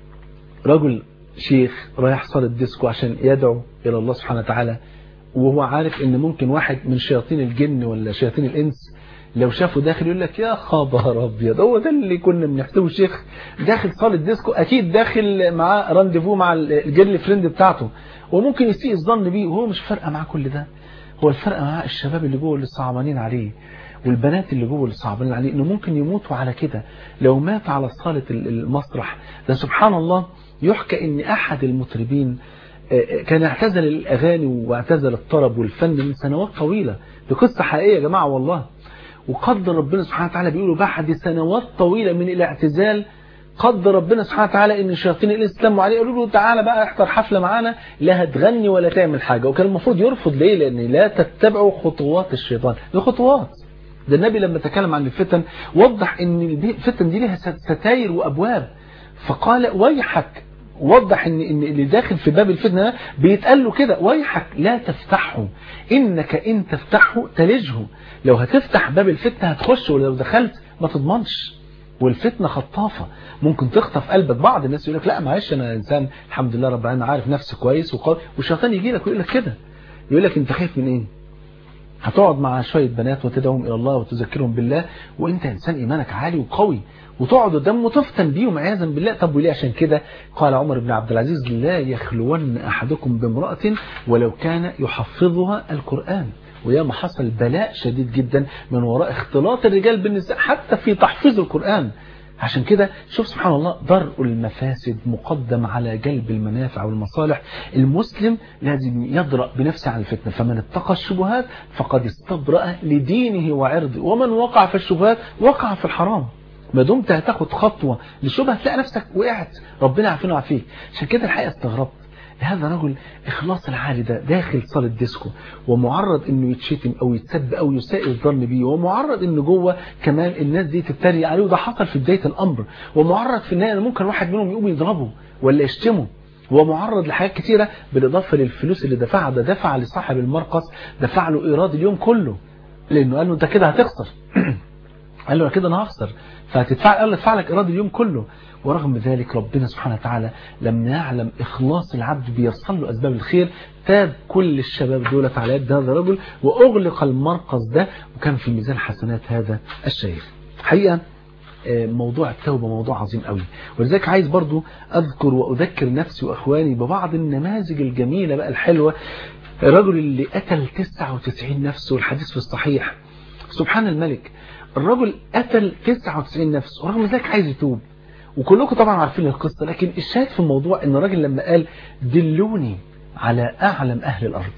رجل شيخ رايح صالة ديسكو عشان يدعو إلى الله سبحانه وتعالى وهو عارف ان ممكن واحد من شياطين الجن ولا شياطين الانس لو شافه داخل يقول لك يا خبر ابيض هو ده اللي كنا بنحسبه شيخ داخل صاله ديسكو اكيد داخل معاه رانديفو مع الجيرل فريند بتاعته وممكن يسيء الظن بيه وهو مش فارقه معاه كل ده هو الفرق معاه الشباب اللي جوه اللي صعبانين عليه والبنات اللي جوه اللي صعبانين عليه انه ممكن يموتوا على كده لو مات على صاله المسرح ده سبحان الله يحكى ان احد المطربين كان اعتزل الأغاني واعتزل الطرب والفن من سنوات طويلة دي قصة حقيقية يا جماعة والله وقدر ربنا سبحانه وتعالى بيقولوا بعد سنوات طويلة من الاعتزال قدر ربنا سبحانه وتعالى ان الشياطين الانس تلموا عليه قالوا له تعالى بقى احضر حفلة معانا لا هتغني ولا تعمل حاجة وكان المفروض يرفض ليه لان لا تتبعوا خطوات الشيطان دي خطوات ده النبي لما تكلم عن الفتن وضح ان الفتن دي لها ستاير وابواب فقال ويحك وضح ان ان اللي داخل في باب الفتنه بيتقال له كده ويحك لا تفتحه انك ان تفتحه تلجه لو هتفتح باب الفتنه هتخش ولو دخلت ما تضمنش والفتنه خطافه ممكن تخطف قلبك بعض الناس يقول لك لا معلش انا انسان الحمد لله رب العالمين عارف نفسي كويس وقوي والشيطان يجي لك ويقول لك كده يقول لك انت خايف من ايه هتقعد مع شويه بنات وتدعوهم الى الله وتذكرهم بالله وانت انسان ايمانك عالي وقوي وتقعد قدام وتفتن بيهم عياذا بالله طب وليه عشان كده قال عمر بن عبد العزيز لا يخلون أحدكم بامرأة ولو كان يحفظها القرآن وياما حصل بلاء شديد جدا من وراء اختلاط الرجال بالنساء حتى في تحفيظ القرآن عشان كده شوف سبحان الله درء المفاسد مقدم على جلب المنافع والمصالح المسلم لازم يدرأ بنفسه عن الفتنة فمن اتقى الشبهات فقد استبرأ لدينه وعرضه ومن وقع في الشبهات وقع في الحرام ما دمت هتاخد خطوة للشبهة هتلاقي نفسك وقعت ربنا يعافينا ويعافيك عشان كده الحقيقة استغربت هذا رجل إخلاص العالي ده داخل صالة ديسكو ومعرض إنه يتشتم أو يتسب أو يساء الظن بيه ومعرض إنه جوه كمان الناس دي تتريق عليه وده حصل في بداية الأمر ومعرض في النهاية ممكن واحد منهم يقوم يضربه ولا يشتمه هو معرض لحاجات كتيرة بالإضافة للفلوس اللي دفعها ده دفع لصاحب المرقص دفع له إيراد اليوم كله لأنه قال له أنت كده هتخسر قال له كده أنا هخسر فهتدفع قال له ادفع لك إيراد اليوم كله ورغم ذلك ربنا سبحانه وتعالى لما يعلم إخلاص العبد بيصل له أسباب الخير تاب كل الشباب دولت على يد هذا الرجل وأغلق المرقص ده وكان في ميزان حسنات هذا الشيخ حقيقة موضوع التوبة موضوع عظيم قوي ولذلك عايز برضو أذكر وأذكر نفسي وأخواني ببعض النماذج الجميلة بقى الحلوة الرجل اللي قتل 99 نفس والحديث في الصحيح سبحان الملك الرجل قتل 99 نفس ورغم ذلك عايز يتوب وكلكم طبعا عارفين القصة لكن الشاهد في الموضوع ان الراجل لما قال دلوني على أعلم أهل الأرض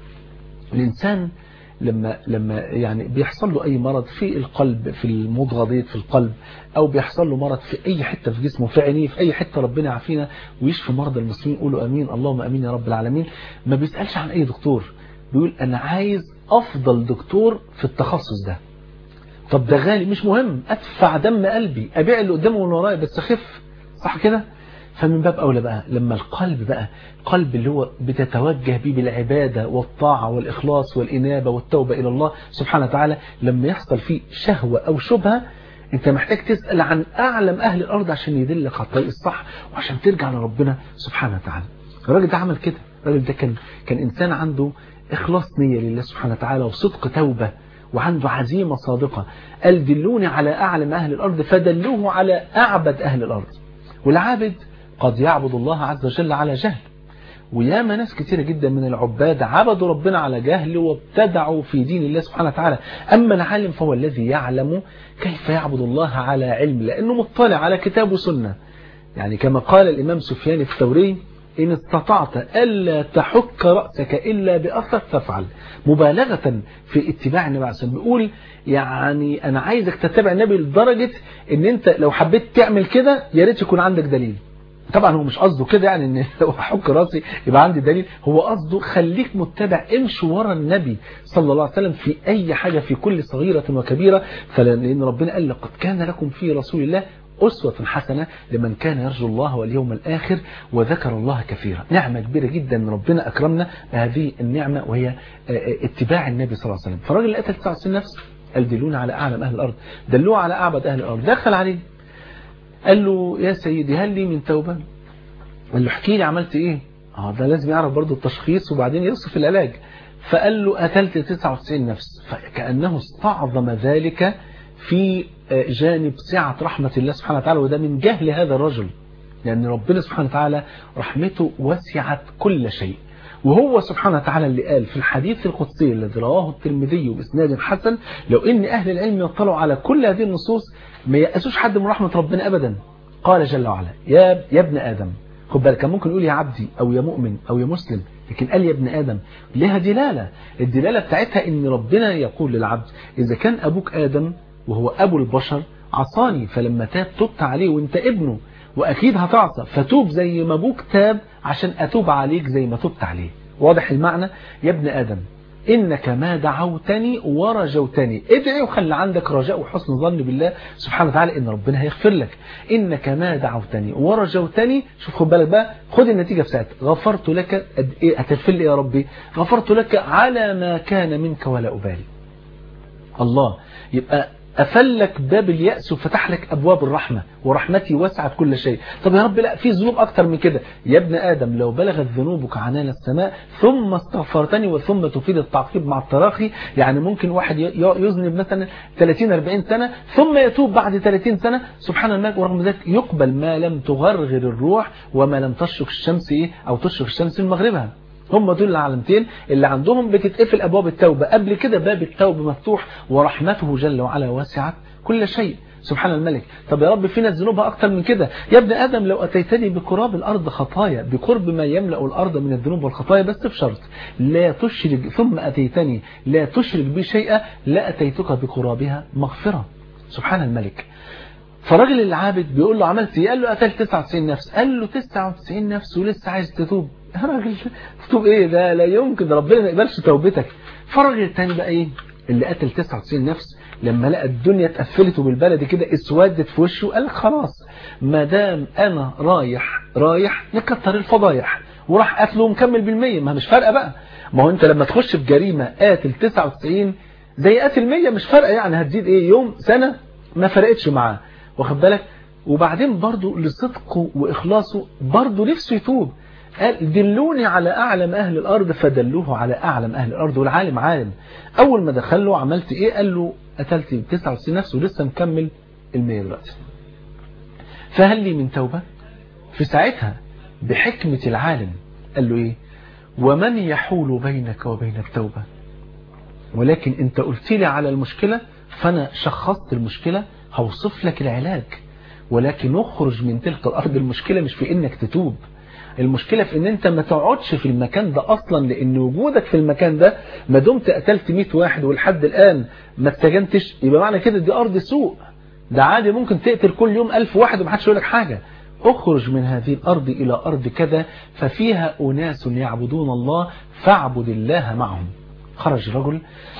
الإنسان لما لما يعني بيحصل له أي مرض في القلب في المضغضية في القلب أو بيحصل له مرض في أي حتة في جسمه في عينيه في أي حتة ربنا يعافينا ويشفي مرضى المسلمين يقولوا أمين اللهم أمين يا رب العالمين ما بيسألش عن أي دكتور بيقول أنا عايز أفضل دكتور في التخصص ده طب ده غالي مش مهم أدفع دم قلبي أبيع اللي قدامه من ورايا بس أخف صح كده فمن باب أولى بقى لما القلب بقى قلب اللي هو بتتوجه بيه بالعبادة والطاعة والإخلاص والإنابة والتوبة إلى الله سبحانه وتعالى لما يحصل فيه شهوة أو شبهة انت محتاج تسأل عن أعلم أهل الأرض عشان يدلك على الطريق الصح وعشان ترجع لربنا سبحانه وتعالى الراجل ده عمل كده الراجل ده كان كان إنسان عنده إخلاص نية لله سبحانه وتعالى وصدق توبة وعنده عزيمة صادقة قال دلوني على أعلم أهل الأرض فدلوه على أعبد أهل الأرض والعابد قد يعبد الله عز وجل على جهل وياما ناس كثيرة جدا من العباد عبدوا ربنا على جهل وابتدعوا في دين الله سبحانه وتعالى أما العالم فهو الذي يعلم كيف يعبد الله على علم لأنه مطلع على كتاب وسنة يعني كما قال الإمام سفيان الثوري إن استطعت ألا تحك رأسك إلا بأثر فافعل مبالغة في اتباع النبي عليه الصلاة والسلام بيقول يعني أنا عايزك تتبع النبي لدرجة إن أنت لو حبيت تعمل كده يا ريت يكون عندك دليل طبعا هو مش قصده كده يعني ان لو احك راسي يبقى عندي دليل هو قصده خليك متبع امشي ورا النبي صلى الله عليه وسلم في اي حاجة في كل صغيرة وكبيرة فلان ربنا قال لقد كان لكم في رسول الله أسوة حسنة لمن كان يرجو الله واليوم الآخر وذكر الله كثيرا نعمة كبيرة جدا ربنا أكرمنا بهذه النعمة وهي اتباع النبي صلى الله عليه وسلم فالراجل اللي قتل 99 نفس قال دلونا على أعلم أهل الأرض دلوه على أعبد أهل الأرض دخل عليه قال له يا سيدي هل لي من توبة قال له احكي لي عملت ايه اه ده لازم يعرف برضه التشخيص وبعدين يوصف العلاج فقال له قتلت 99 نفس فكأنه استعظم ذلك في جانب سعة رحمة الله سبحانه وتعالى وده من جهل هذا الرجل لأن ربنا سبحانه وتعالى رحمته وسعت كل شيء وهو سبحانه وتعالى اللي قال في الحديث القدسي الذي رواه الترمذي بإسناد حسن لو إن أهل العلم يطلعوا على كل هذه النصوص ما يأسوش حد من رحمة ربنا أبدا قال جل وعلا يا, يا ابن آدم خد بالك كان ممكن يقول يا عبدي أو يا مؤمن أو يا مسلم لكن قال يا ابن آدم لها دلالة الدلالة بتاعتها إن ربنا يقول للعبد إذا كان أبوك آدم وهو أبو البشر عصاني فلما تاب تبت عليه وانت ابنه وأكيد هتعصى فتوب زي ما أبوك تاب عشان أتوب عليك زي ما تبت عليه واضح المعنى يا ابن آدم إنك ما دعوتني ورجوتني ادعي وخلي عندك رجاء وحسن ظن بالله سبحانه وتعالى إن ربنا هيغفر لك إنك ما دعوتني ورجوتني شوف خد بالك بقى خد النتيجة في ساعتها غفرت لك قد إيه هتغفر لي يا ربي غفرت لك على ما كان منك ولا أبالي الله يبقى أفلك باب اليأس وفتح لك أبواب الرحمة ورحمتي وسعت كل شيء طب يا رب لا في ذنوب أكتر من كده يا ابن آدم لو بلغت ذنوبك عنان السماء ثم استغفرتني وثم تفيد التعقيب مع التراخي يعني ممكن واحد يذنب مثلا 30-40 سنة ثم يتوب بعد 30 سنة سبحان الله ورغم ذلك يقبل ما لم تغرغر الروح وما لم تشرق الشمس إيه أو تشرق الشمس من مغربها هم دول العلامتين اللي عندهم بتتقفل أبواب التوبة قبل كده باب التوبة مفتوح ورحمته جل وعلا واسعت كل شيء سبحان الملك طب يا رب فينا ذنوبها أكتر من كده يا ابن آدم لو أتيتني بقراب الأرض خطايا بقرب ما يملأ الأرض من الذنوب والخطايا بس بشرط لا تشرك ثم أتيتني لا تشرك بي شيئا لا أتيتك بقرابها مغفرة سبحان الملك فالراجل العابد بيقول له عملت ايه قال له قتلت 99 نفس قال له 99 نفس ولسه عايز تتوب يا راجل تتوب ايه ده لا يمكن ربنا ما يقبلش توبتك فالراجل الثاني بقى ايه اللي قتل 99 نفس لما لقى الدنيا اتقفلت وبالبلد كده اسودت في وشه قال لك خلاص ما دام انا رايح رايح نكتر الفضايح وراح قتله ومكمل بالمية ما مش فارقه بقى ما هو انت لما تخش في جريمه قاتل 99 زي قاتل 100 مش فارقه يعني هتزيد ايه يوم سنه ما فرقتش معاه واخد بالك وبعدين برضه لصدقه واخلاصه برضه نفسه يتوب قال دلوني على أعلم أهل الأرض فدلوه على أعلم أهل الأرض والعالم عالم أول ما دخل له عملت إيه قال له قتلت 99 نفس ولسه مكمل المية دلوقتي فهل لي من توبة في ساعتها بحكمة العالم قال له إيه ومن يحول بينك وبين التوبة ولكن انت قلت لي على المشكلة فأنا شخصت المشكلة هوصف لك العلاج ولكن اخرج من تلك الأرض المشكلة مش في إنك تتوب المشكلة في ان انت ما تقعدش في المكان ده اصلا لان وجودك في المكان ده ما دمت قتلت 100 واحد ولحد الان ما اتسجنتش يبقى معنى كده دي ارض سوء ده عادي ممكن تقتل كل يوم ألف واحد ومحدش يقول لك حاجة اخرج من هذه الارض الى ارض كذا ففيها اناس يعبدون الله فاعبد الله معهم خرج رجل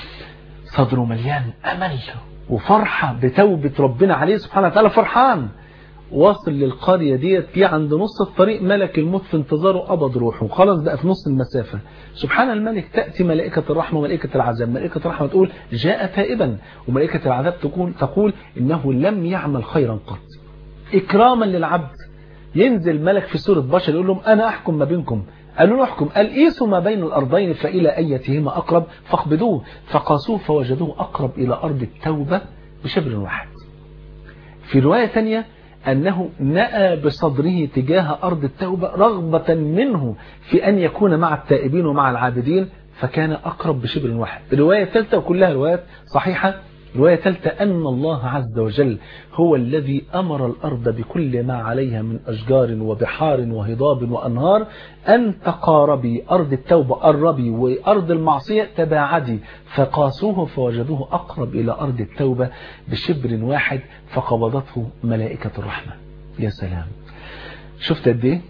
صدره مليان امل وفرحة بتوبة ربنا عليه سبحانه وتعالى فرحان واصل للقرية ديت جه عند نص الطريق ملك الموت في انتظاره قبض روحه خلاص بقى في نص المسافة سبحان الملك تأتي ملائكة الرحمة وملائكة العذاب ملائكة الرحمة تقول جاء تائبا وملائكة العذاب تقول, تقول إنه لم يعمل خيرا قط إكراما للعبد ينزل ملك في سورة بشر يقول لهم أنا أحكم ما بينكم قالوا له احكم قال قيسوا ما بين الأرضين فإلى أيتهما أقرب فاقبضوه فقاسوه فوجدوه أقرب إلى أرض التوبة بشبر واحد في رواية ثانية أنه نأى بصدره تجاه أرض التوبة رغبة منه في أن يكون مع التائبين ومع العابدين فكان أقرب بشبر واحد رواية ثالثة وكلها روايات صحيحة رواية ثالثة أن الله عز وجل هو الذي أمر الأرض بكل ما عليها من أشجار وبحار وهضاب وأنهار أن تقاربي أرض التوبة قربي وأرض المعصية تباعدي فقاسوه فوجدوه أقرب إلى أرض التوبة بشبر واحد فقبضته ملائكة الرحمة يا سلام شفت قد ايه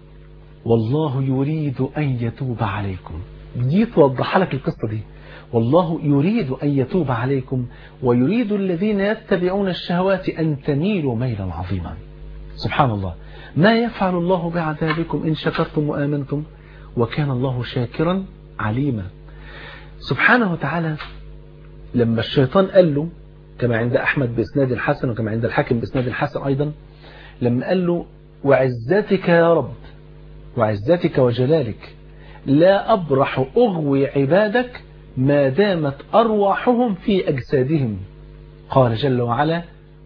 والله يريد أن يتوب عليكم دي توضح لك القصة دي والله يريد أن يتوب عليكم ويريد الذين يتبعون الشهوات أن تميلوا ميلا عظيما سبحان الله ما يفعل الله بعذابكم إن شكرتم وآمنتم وكان الله شاكرا عليما سبحانه وتعالى لما الشيطان قال له كما عند أحمد بإسناد الحسن وكما عند الحاكم بإسناد الحسن أيضا لما قال له وعزتك يا رب وعزتك وجلالك لا أبرح أغوي عبادك ما دامت أرواحهم في أجسادهم قال جل وعلا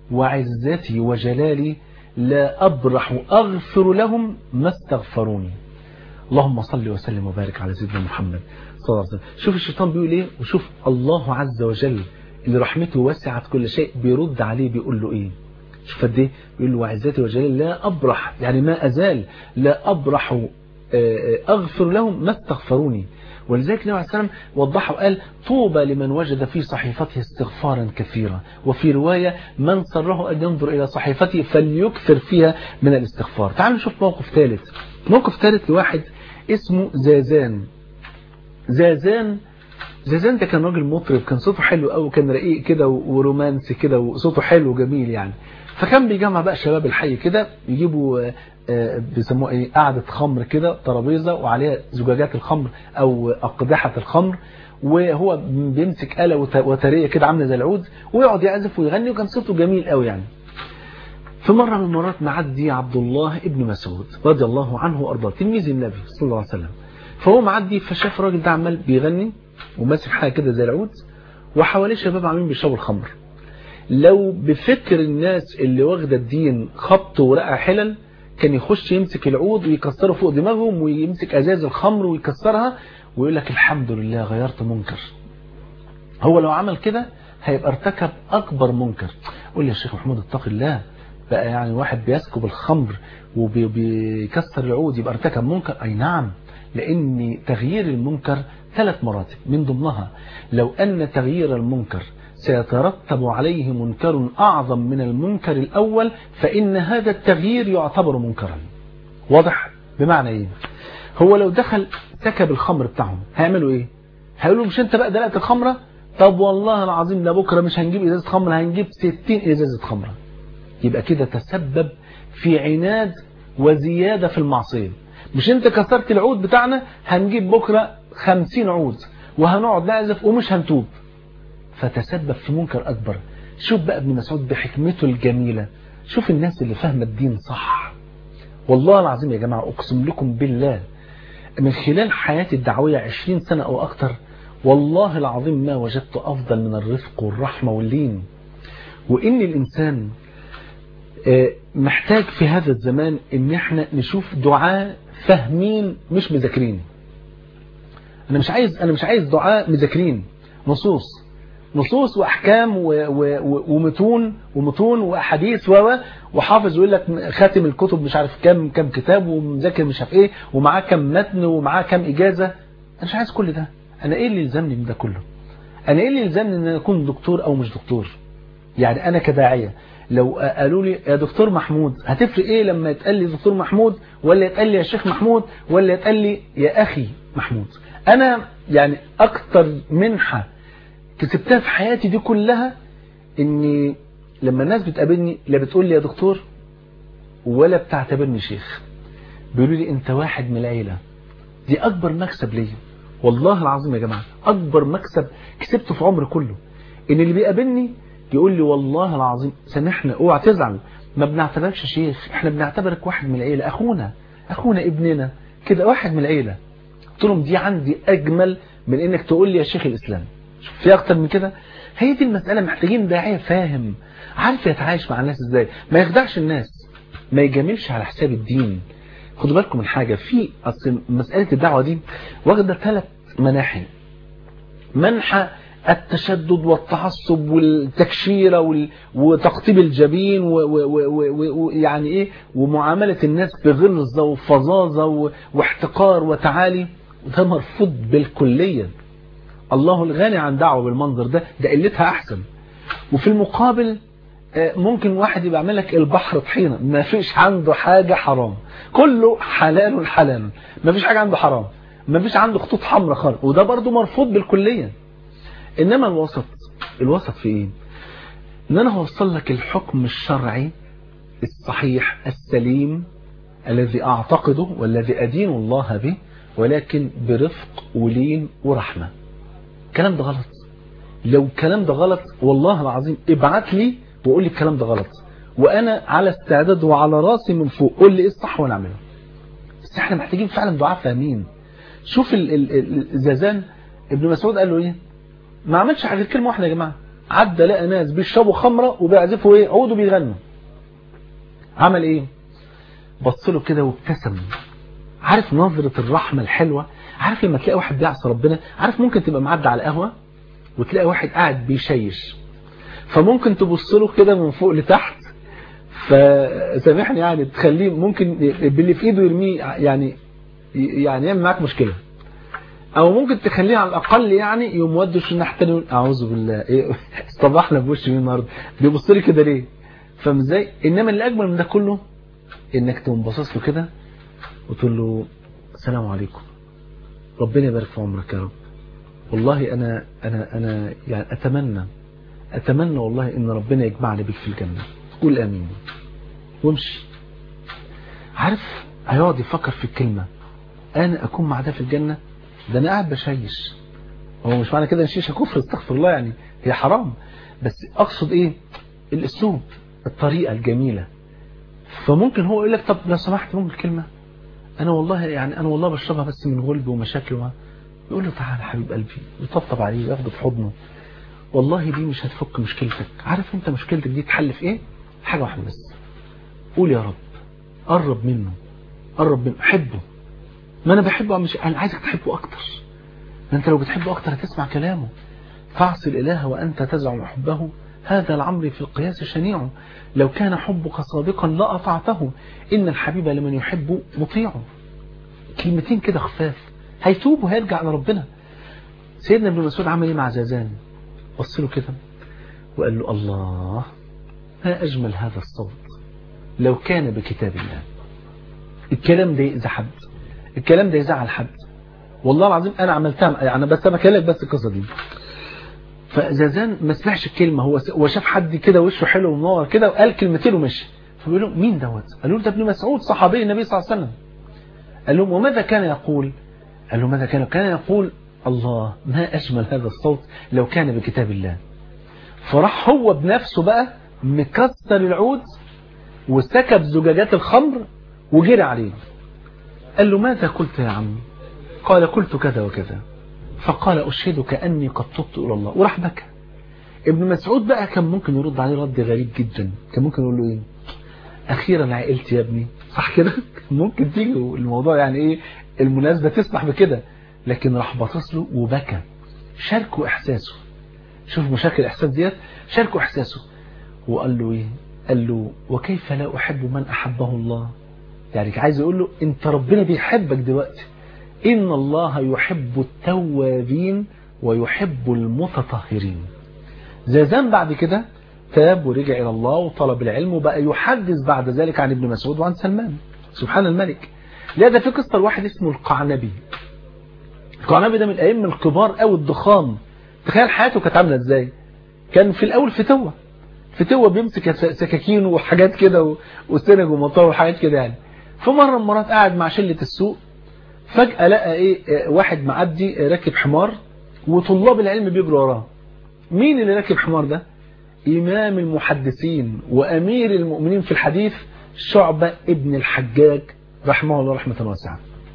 وعزتي وجلالي لا أبرح أغفر لهم ما استغفروني اللهم صل وسلم وبارك على سيدنا محمد صلى الله عليه وسلم شوف الشيطان بيقول ايه وشوف الله عز وجل اللي رحمته وسعت كل شيء بيرد عليه بيقول له ايه شوف قد ايه بيقول له وعزتي وجلالي لا أبرح يعني ما أزال لا أبرح أغفر لهم ما استغفروني ولذلك النبي عليه السلام وضحه وقال طوبى لمن وجد في صحيفته استغفارا كثيرا وفي رواية من سره أن ينظر إلى صحيفته فليكثر فيها من الاستغفار تعالوا نشوف موقف ثالث موقف ثالث لواحد اسمه زازان زازان زازان ده كان راجل مطرب كان صوته حلو قوي كان رقيق كده ورومانسي كده وصوته حلو وجميل يعني فكان بيجمع بقى شباب الحي كده يجيبوا بيسموها ايه قعدة خمر كده ترابيزة وعليها زجاجات الخمر او اقدحة الخمر وهو بيمسك آلة وترية كده عاملة زي العود ويقعد يعزف ويغني وكان صوته جميل قوي يعني في مرة من المرات معدي عبد الله ابن مسعود رضي الله عنه وارضاه تلميذ النبي صلى الله عليه وسلم فهو معدي فشاف الراجل ده عمال بيغني وماسك حاجة كده زي العود وحواليه شباب عاملين بيشربوا الخمر لو بفكر الناس اللي واخده الدين خبط ورقع حلل كان يخش يمسك العود ويكسره فوق دماغهم ويمسك ازاز الخمر ويكسرها ويقول لك الحمد لله غيرت منكر هو لو عمل كده هيبقى ارتكب اكبر منكر قول يا شيخ محمود اتق الله بقى يعني واحد بيسكب الخمر وبيكسر العود يبقى ارتكب منكر اي نعم لان تغيير المنكر ثلاث مراتب من ضمنها لو ان تغيير المنكر سيترتب عليه منكر أعظم من المنكر الأول فإن هذا التغيير يعتبر منكرا واضح بمعنى إيه هو لو دخل سكب الخمر بتاعهم هيعملوا إيه هيقولوا مش أنت بقى دلقت الخمرة طب والله العظيم ده بكرة مش هنجيب ازازة خمر هنجيب 60 ازازة خمرة يبقى كده تسبب في عناد وزيادة في المعصية مش انت كسرت العود بتاعنا هنجيب بكرة 50 عود وهنقعد نعزف ومش هنتوب فتسبب في منكر أكبر شوف بقى ابن مسعود بحكمته الجميلة شوف الناس اللي فاهمة الدين صح والله العظيم يا جماعة أقسم لكم بالله من خلال حياتي الدعوية 20 سنة أو أكتر والله العظيم ما وجدت أفضل من الرفق والرحمة واللين وإن الإنسان محتاج في هذا الزمان إن احنا نشوف دعاء فاهمين مش مذاكرين أنا مش عايز أنا مش عايز دعاء مذاكرين نصوص نصوص واحكام و... و... ومتون ومتون واحاديث و وحافظ يقول لك خاتم الكتب مش عارف كام كام كتاب ومذاكر مش عارف ايه ومعاه كام متن ومعاه كام اجازه انا مش عايز كل ده انا ايه اللي يلزمني من ده كله انا ايه اللي يلزمني ان انا اكون دكتور او مش دكتور يعني انا كداعيه لو قالوا لي يا دكتور محمود هتفرق ايه لما يتقال لي دكتور محمود ولا يتقال لي يا شيخ محمود ولا يتقال لي يا اخي محمود انا يعني اكتر منحه كسبتها في حياتي دي كلها اني لما الناس بتقابلني لا بتقول لي يا دكتور ولا بتعتبرني شيخ بيقولوا لي انت واحد من العيلة دي اكبر مكسب ليا والله العظيم يا جماعة اكبر مكسب كسبته في عمري كله ان اللي بيقابلني يقول لي والله العظيم سامحنا اوعى تزعل ما بنعتبركش شيخ احنا بنعتبرك واحد من العيلة اخونا اخونا ابننا كده واحد من العيلة قلت لهم دي عندي اجمل من انك تقول لي يا شيخ الاسلام في اكتر من كده هي دي المسألة محتاجين داعية فاهم عارف يتعايش مع الناس ازاي ما يخدعش الناس ما يجاملش على حساب الدين خدوا بالكم من حاجة في أصل مسألة الدعوة دي واخدة ثلاث مناحي منحى التشدد والتعصب والتكشيرة وال... وتقطيب الجبين ويعني و... و... ايه ومعاملة الناس بغلظة وفظاظة و... واحتقار وتعالي وده مرفوض بالكلية الله الغني عن دعوة بالمنظر ده ده قلتها أحسن وفي المقابل ممكن واحد يبقى عامل لك البحر طحينة ما فيش عنده حاجة حرام كله حلال حلال ما فيش حاجة عنده حرام ما فيش عنده خطوط حمراء خالص وده برضو مرفوض بالكلية إنما الوسط الوسط في إيه إن أنا هوصل لك الحكم الشرعي الصحيح السليم الذي أعتقده والذي أدين الله به ولكن برفق ولين ورحمة الكلام ده غلط لو الكلام ده غلط والله العظيم ابعت لي وقول لي الكلام ده غلط وانا على استعداد وعلى راسي من فوق قول لي ايه الصح وانا اعمله بس احنا محتاجين فعلا دعاء فاهمين شوف الزازان ابن مسعود قال له ايه ما عملش غير كلمه واحده يا جماعه عدى لقى ناس بيشربوا خمره وبيعزفوا ايه عود وبيغنوا عمل ايه بص له كده وابتسم عارف نظرة الرحمة الحلوة عارف لما تلاقي واحد بيعصى ربنا عارف ممكن تبقى معدي على القهوة وتلاقي واحد قاعد بيشيش فممكن تبص له كده من فوق لتحت فسامحني يعني تخليه ممكن باللي في ايده يرميه يعني يعني يعمل معاك مشكلة او ممكن تخليه على الاقل يعني يقوم ودش الناحيه الثانيه اعوذ بالله ايه اصطبحنا بوش مين النهارده بيبص لي كده ليه فاهم ازاي انما اللي اجمل من ده كله انك تقوم باصص له كده وتقول له السلام عليكم ربنا يبارك في عمرك يا رب والله انا انا انا يعني اتمنى اتمنى والله ان ربنا يجمعني بك في الجنه قول امين وامشي عارف هيقعد يفكر في الكلمه انا اكون مع ده في الجنه ده انا قاعد بشيش هو مش معنى كده الشيشه كفر استغفر الله يعني هي حرام بس اقصد ايه الاسلوب الطريقه الجميله فممكن هو يقول لك طب لو سمحت ممكن كلمه انا والله يعني انا والله بشربها بس من غلب ومشاكل وما يقول له تعالى حبيب قلبي يطبطب عليه وياخده في حضنه والله دي مش هتفك مشكلتك عارف انت مشكلتك دي تحل في ايه حاجه واحده بس قول يا رب قرب منه قرب منه حبه ما انا بحبه مش انا عايزك تحبه اكتر ما انت لو بتحبه اكتر هتسمع كلامه فاعصي الاله وانت تزعم حبه هذا العمر في القياس شنيع لو كان حبك صادقا لأطعته إن الحبيب لمن يحب مطيع كلمتين كده خفاف هيتوب وهيرجع لربنا سيدنا ابن مسعود عمل ايه مع زازان بص له كده وقال له الله ما أجمل هذا الصوت لو كان بكتاب الله الكلام ده يأذى حد الكلام ده يزعل حد والله العظيم أنا عملتها يعني بس أنا بكلمك بس القصة دي فزازان ما سمعش الكلمة هو هو شاف حد كده وشه حلو ومنور كده وقال كلمتين ومشي فبيقول لهم مين دوت قالوا له ده ابن مسعود صحابي النبي صلى الله عليه وسلم قال لهم وماذا كان يقول قال له ماذا كان كان يقول الله ما أجمل هذا الصوت لو كان بكتاب الله فراح هو بنفسه بقى مكسر العود وسكب زجاجات الخمر وجري عليه قال له ماذا قلت يا عمي قال قلت كذا وكذا فقال أشهدك أني قد تبت إلى الله وراح بكى ابن مسعود بقى كان ممكن يرد عليه رد غريب جدا كان ممكن يقول له ايه اخيرا عقلت يا ابني صح كده ممكن تيجي الموضوع يعني ايه المناسبة تسمح بكده لكن راح باصص له وبكى شاركوا احساسه شوف مشاكل الاحساس ديت شاركوا احساسه وقال له ايه قال له وكيف لا احب من احبه الله يعني عايز يقول له انت ربنا بيحبك دلوقتي ان الله يحب التوابين ويحب المتطهرين زازان بعد كده تاب ورجع إلى الله وطلب العلم وبقى يحدث بعد ذلك عن ابن مسعود وعن سلمان سبحان الملك لهذا في قصة الواحد اسمه القعنبي القعنبي ده من الأئمة الكبار أو الضخام تخيل حياته كانت عاملة ازاي كان في الأول فتوة فتوة بيمسك سكاكين وحاجات كده وسنج ومطار وحاجات كده يعني فمرة من المرات قاعد مع شلة السوق فجأة لقى ايه واحد معدي راكب حمار وطلاب العلم بيجروا وراه مين اللي راكب حمار ده إمام المحدثين وأمير المؤمنين في الحديث شعبة ابن الحجاج رحمه الله رحمة واسعة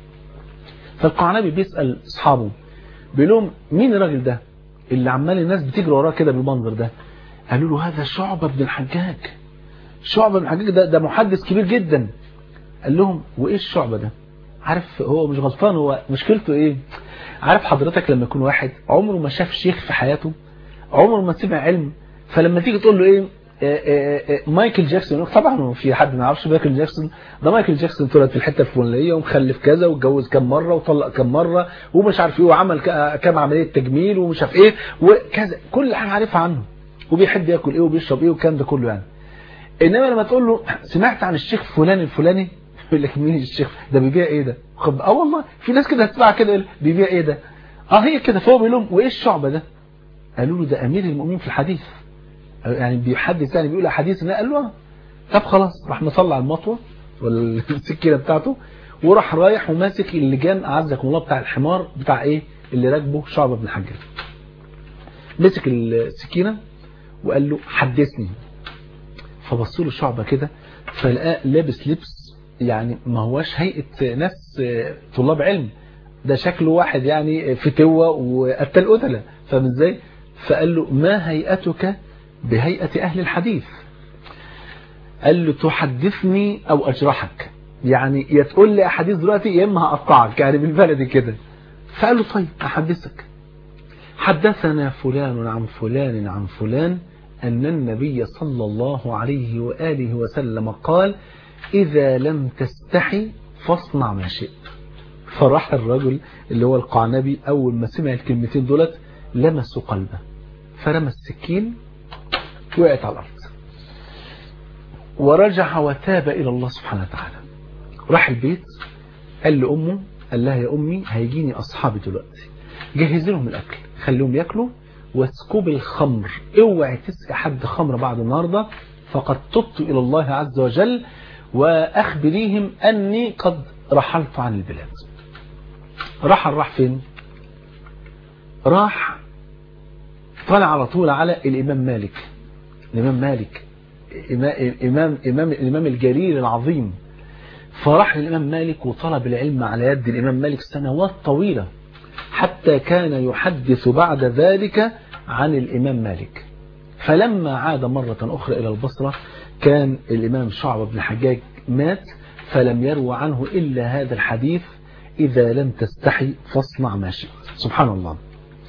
فالقعنبي بيسأل أصحابه بيقول لهم مين الراجل ده اللي عمال الناس بتجري وراه كده بالمنظر ده قالوا له هذا شعبة ابن الحجاج شعبة ابن الحجاج ده, ده محدث كبير جدا قال لهم وإيه الشعبة ده عارف هو مش غلطان هو مشكلته إيه عارف حضرتك لما يكون واحد عمره ما شاف شيخ في حياته عمره ما سمع علم فلما تيجي تقول له ايه آآ آآ مايكل جاكسون طبعا في حد ما يعرفش مايكل جاكسون ده مايكل جاكسون اتولد في الحته الفلانيه ومخلف كذا واتجوز كام مره وطلق كام مره ومش عارف ايه وعمل كام عمليه تجميل ومش عارف ايه وكذا كل حاجه عارفها عنه وبيحب ياكل ايه وبيشرب ايه والكلام ده كله يعني انما لما تقول له سمعت عن الشيخ فلان الفلاني يقول لك مين الشيخ ده بيبيع ايه ده اه والله في ناس كده هتسمع كده بيبيع ايه ده اه هي كده فهو بيقول لهم وايه الشعبه ده قالوا له ده امير المؤمنين في الحديث يعني بيحدث يعني بيقول احاديث قال له طب خلاص راح مطلع المطوه ولا السكينه بتاعته وراح رايح وماسك اللجان اعزكم الله بتاع الحمار بتاع ايه اللي راكبه شعبه بن الحجاج مسك السكينه وقال له حدثني فبصوا له شعبه كده فلقاه لابس لبس يعني ما هواش هيئه ناس طلاب علم ده شكله واحد يعني فتوه وقتل قتله فاهم ازاي فقال له ما هيئتك بهيئة أهل الحديث قال له تحدثني أو أجرحك يعني يا تقول لي أحاديث دلوقتي يا إما هقطعك يعني بالبلدي كده فقال له طيب أحدثك حدثنا فلان عن فلان عن فلان أن النبي صلى الله عليه وآله وسلم قال إذا لم تستحي فاصنع ما شئت فراح الرجل اللي هو القعنبي أول ما سمع الكلمتين دولت لمسوا قلبه فرمى السكين وقعت على الأرض ورجع وتاب إلى الله سبحانه وتعالى راح البيت قال لأمه قال لها يا أمي هيجيني أصحابي دلوقتي جهز لهم الأكل خليهم يأكلوا واسكب الخمر اوعي تسقي حد خمر بعد النهاردة فقد تبت إلى الله عز وجل وأخبريهم أني قد رحلت عن البلاد رحل راح فين راح طلع على طول على الإمام مالك الإمام مالك إمام, إمام, الإمام الجليل العظيم فراح للإمام مالك وطلب العلم على يد الإمام مالك سنوات طويلة حتى كان يحدث بعد ذلك عن الإمام مالك فلما عاد مرة أخرى إلى البصرة كان الإمام شعب بن حجاج مات فلم يروى عنه إلا هذا الحديث إذا لم تستحي فاصنع ما شئت سبحان الله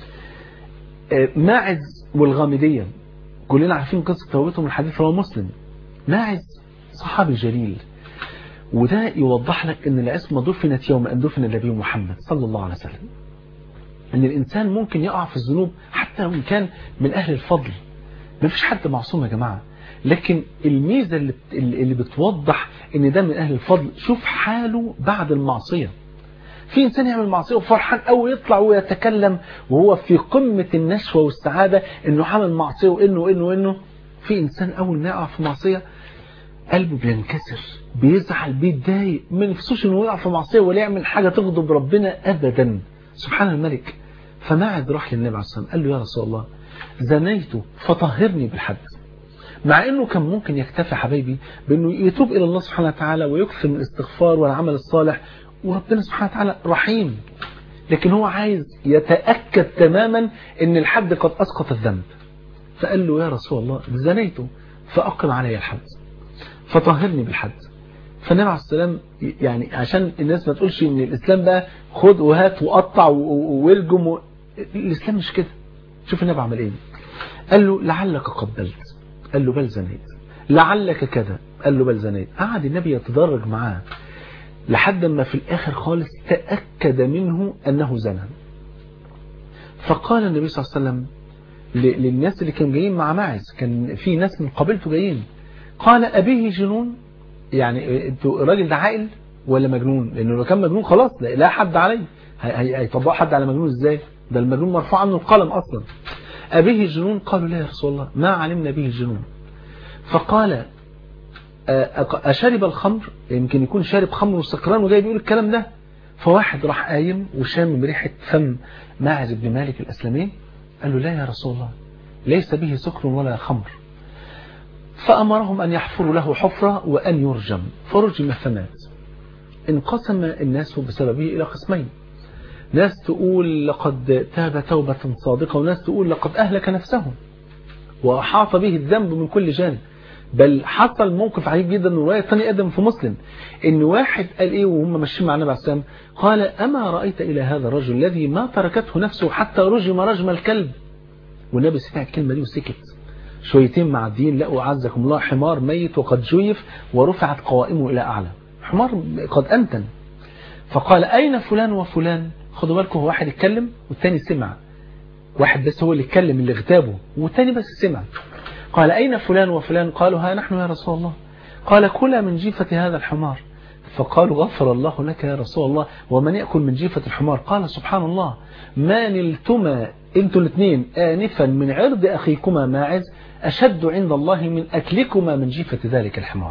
ماعز والغامدية كلنا عارفين قصة توبتهم الحديث هو مسلم ماعز صحابي جليل وده يوضح لك ان العصمة دفنت يوم ان دفن النبي محمد صلى الله عليه وسلم ان الانسان ممكن يقع في الذنوب حتى لو كان من اهل الفضل ما فيش حد معصوم يا جماعة لكن الميزة اللي, اللي بتوضح ان ده من اهل الفضل شوف حاله بعد المعصية في إنسان يعمل معصية وفرحان أو يطلع ويتكلم وهو في قمة النشوة والسعادة إنه عمل معصية وإنه وإنه وإنه في إنسان أول ما يقع في معصية قلبه بينكسر بيزعل بيتضايق ما نفسوش إنه يقع في معصية ولا يعمل حاجة تغضب ربنا أبدا سبحان الملك فمعد راح للنبي عليه الصلاة والسلام قال له يا رسول الله زنيت فطهرني بالحد مع انه كان ممكن يكتفي حبايبي بانه يتوب الى الله سبحانه وتعالى ويكثر من الاستغفار والعمل الصالح وربنا سبحانه وتعالى رحيم لكن هو عايز يتأكد تماما ان الحد قد اسقط الذنب فقال له يا رسول الله زنيت فاقم علي الحد فطهرني بالحد فالنبي عليه السلام يعني عشان الناس ما تقولش ان الاسلام بقى خد وهات وقطع والجم و... الاسلام مش كده شوف النبي عمل ايه قال له لعلك قبلت قال له بل زنيت لعلك كذا قال له بل زنيت قعد النبي يتدرج معاه لحد ما في الاخر خالص تأكد منه انه زنى فقال النبي صلى الله عليه وسلم للناس اللي كانوا جايين مع معز كان في ناس من قبيلته جايين قال أبيه جنون يعني انتوا الراجل ده عاقل ولا مجنون لانه لو كان مجنون خلاص لا, لا حد عليه هيطبق حد على مجنون ازاي ده المجنون مرفوع عنه القلم اصلا أبيه جنون قالوا لا يا رسول الله ما علمنا به جنون فقال أشرب الخمر يمكن يكون شارب خمر وسكران وجاي بيقول الكلام ده فواحد راح قايم وشام ريحة فم ماعز بن مالك الأسلمي قال له لا يا رسول الله ليس به سكر ولا خمر فأمرهم أن يحفروا له حفرة وأن يرجم فرجم فمات انقسم الناس بسببه إلى قسمين ناس تقول لقد تاب توبة صادقة وناس تقول لقد أهلك نفسه وأحاط به الذنب من كل جانب بل حصل موقف عجيب جدا رواية ثانية أدم في مسلم إن واحد قال إيه وهم ماشيين مع النبي عليه السلام قال أما رأيت إلى هذا الرجل الذي ما تركته نفسه حتى رجم رجم الكلب والنبي سمع الكلمة دي وسكت شويتين معديين لقوا عزكم الله حمار ميت وقد جيف ورفعت قوائمه إلى أعلى حمار قد أنتن فقال أين فلان وفلان خدوا بالكم هو واحد اتكلم والتاني سمع واحد بس هو اللي اتكلم اللي اغتابه والتاني بس سمع قال أين فلان وفلان قالوا ها نحن يا رسول الله قال كلا من جيفة هذا الحمار فقالوا غفر الله لك يا رسول الله ومن يأكل من جيفة الحمار قال سبحان الله ما نلتما انتوا الاثنين آنفا من عرض أخيكما ماعز أشد عند الله من أكلكما من جيفة ذلك الحمار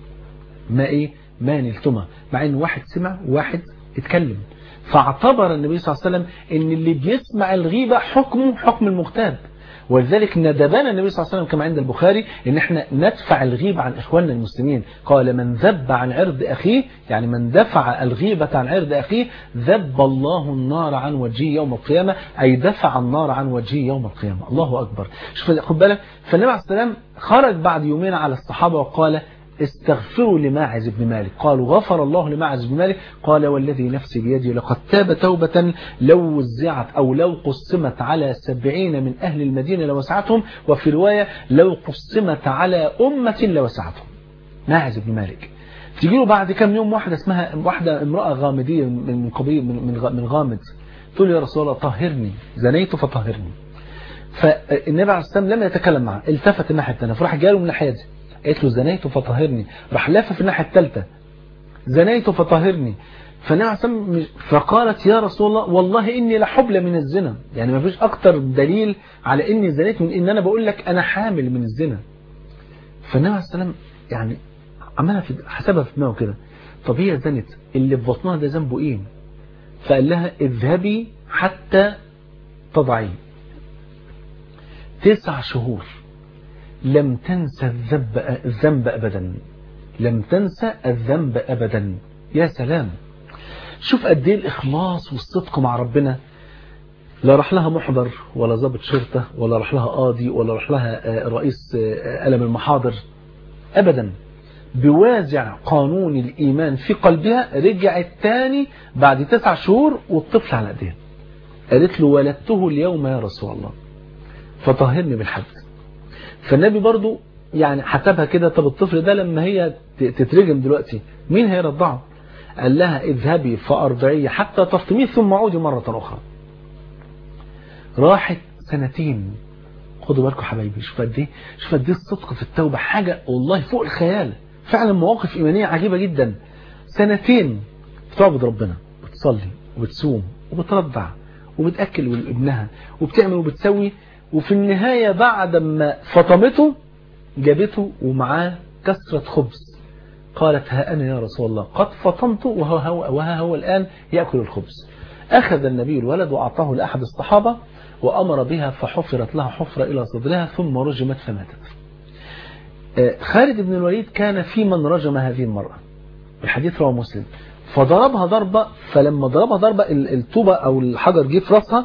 ما إيه ما نلتما مع أن واحد سمع وواحد اتكلم فاعتبر النبي صلى الله عليه وسلم ان اللي بيسمع الغيبة حكمه حكم المغتاب ولذلك ندبنا النبي صلى الله عليه وسلم كما عند البخاري ان احنا ندفع الغيبة عن اخواننا المسلمين قال من ذب عن عرض اخيه يعني من دفع الغيبة عن عرض اخيه ذب الله النار عن وجهه يوم القيامة اي دفع النار عن وجهه يوم القيامة الله اكبر شوف خد بالك فالنبي عليه السلام خرج بعد يومين على الصحابة وقال استغفروا لماعز بن مالك قالوا غفر الله لماعز بن مالك قال والذي نفسي بيدي لقد تاب توبة لو وزعت أو لو قسمت على سبعين من أهل المدينة لوسعتهم وفي رواية لو قسمت على أمة لوسعتهم ماعز بن مالك تيجي له بعد كم يوم واحدة اسمها واحدة امرأة غامدية من قبيل من من غامد تقول يا رسول الله طهرني زنيت فطهرني فالنبي عليه السلام لم يتكلم معه التفت الناحية الثانية فراح جاله من الناحية دي قالت له زنيت فطهرني راح لافف في الناحية الثالثة زنيت فطهرني فنعم فقالت يا رسول الله والله إني لحبلى من الزنا يعني ما فيش أكتر دليل على إني زنيت من إن أنا بقول لك أنا حامل من الزنا فالنبي عليه السلام يعني عملها في حسبها في دماغه كده طب هي زنت اللي في بطنها ده ذنبه إيه فقال لها اذهبي حتى تضعيه تسع شهور لم تنسى الذنب الذنب أبدا لم تنسى الذنب أبدا يا سلام شوف قد ايه الإخلاص والصدق مع ربنا لا راح لها محضر ولا ضابط شرطة ولا راح لها قاضي ولا راح لها رئيس ألم المحاضر أبدا بوازع قانون الإيمان في قلبها رجعت تاني بعد تسع شهور والطفل على ايديها قالت له ولدته اليوم يا رسول الله فطهرني بالحد فالنبي برضو يعني حسبها كده طب الطفل ده لما هي تترجم دلوقتي مين هيرضعه قال لها اذهبي فأرضعيه حتى تفطميه ثم عودي مرة أخرى راحت سنتين خدوا بالكم حبايبي شوف قد ايه شوف قد ايه الصدق في التوبة حاجة والله فوق الخيال فعلا مواقف إيمانية عجيبة جدا سنتين بتعبد ربنا بتصلي وبتصوم وبترضع وبتأكل ابنها وبتعمل وبتسوي وفي النهاية بعد ما فطمته جابته ومعاه كسرة خبز قالت ها أنا يا رسول الله قد فطمت وها هو, وها هو الآن يأكل الخبز أخذ النبي الولد وأعطاه لأحد الصحابة وأمر بها فحفرت لها حفرة إلى صدرها ثم رجمت فماتت خالد بن الوليد كان في من رجم هذه المرأة الحديث رواه مسلم فضربها ضربة فلما ضربها ضربة الطوبة أو الحجر جه في راسها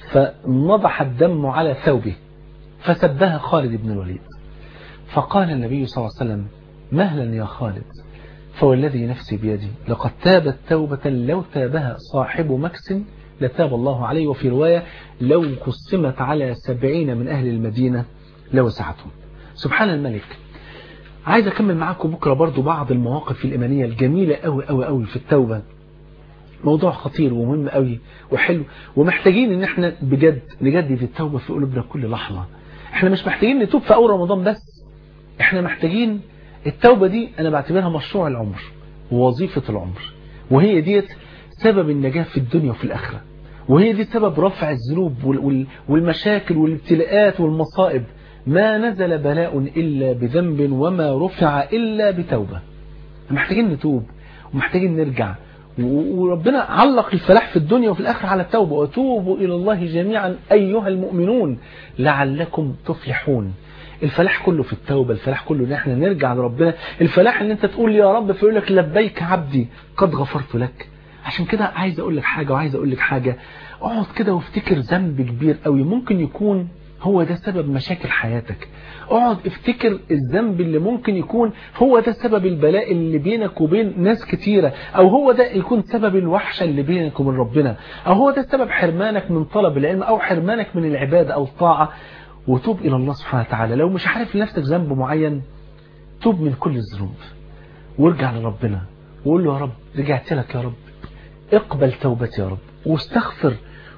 فنضح الدم على ثوبه فسبها خالد بن الوليد فقال النبي صلى الله عليه وسلم مهلا يا خالد فوالذي نفسي بيدي لقد تابت توبة لو تابها صاحب مكس لتاب الله عليه وفي رواية لو قسمت على سبعين من أهل المدينة لوسعتهم سبحان الملك عايز أكمل معاكم بكرة برضو بعض المواقف الإيمانية الجميلة أوي أوي أوي في التوبة موضوع خطير ومهم قوي وحلو ومحتاجين ان احنا بجد نجدد التوبة في قلوبنا كل لحظة احنا مش محتاجين نتوب في اول رمضان بس احنا محتاجين التوبة دي انا بعتبرها مشروع العمر ووظيفة العمر وهي ديت سبب النجاة في الدنيا وفي الاخرة وهي دي سبب رفع الذنوب والمشاكل والابتلاءات والمصائب ما نزل بلاء إلا بذنب وما رفع إلا بتوبة محتاجين نتوب ومحتاجين نرجع وربنا علق الفلاح في الدنيا وفي الآخرة على التوبة وتوبوا إلى الله جميعا أيها المؤمنون لعلكم تفلحون الفلاح كله في التوبة الفلاح كله ان احنا نرجع لربنا الفلاح ان انت تقول يا رب فيقول لك لبيك عبدي قد غفرت لك عشان كده عايز اقول لك حاجة وعايز اقول لك حاجة اقعد كده وافتكر ذنب كبير قوي ممكن يكون هو ده سبب مشاكل حياتك اقعد افتكر الذنب اللي ممكن يكون هو ده سبب البلاء اللي بينك وبين ناس كتيرة او هو ده يكون سبب الوحشة اللي بينك وبين ربنا او هو ده سبب حرمانك من طلب العلم او حرمانك من العبادة او الطاعة وتوب الى الله سبحانه وتعالى لو مش عارف لنفسك ذنب معين توب من كل الذنوب وارجع لربنا وقول له يا رب رجعت لك يا رب اقبل توبتي يا رب واستغفر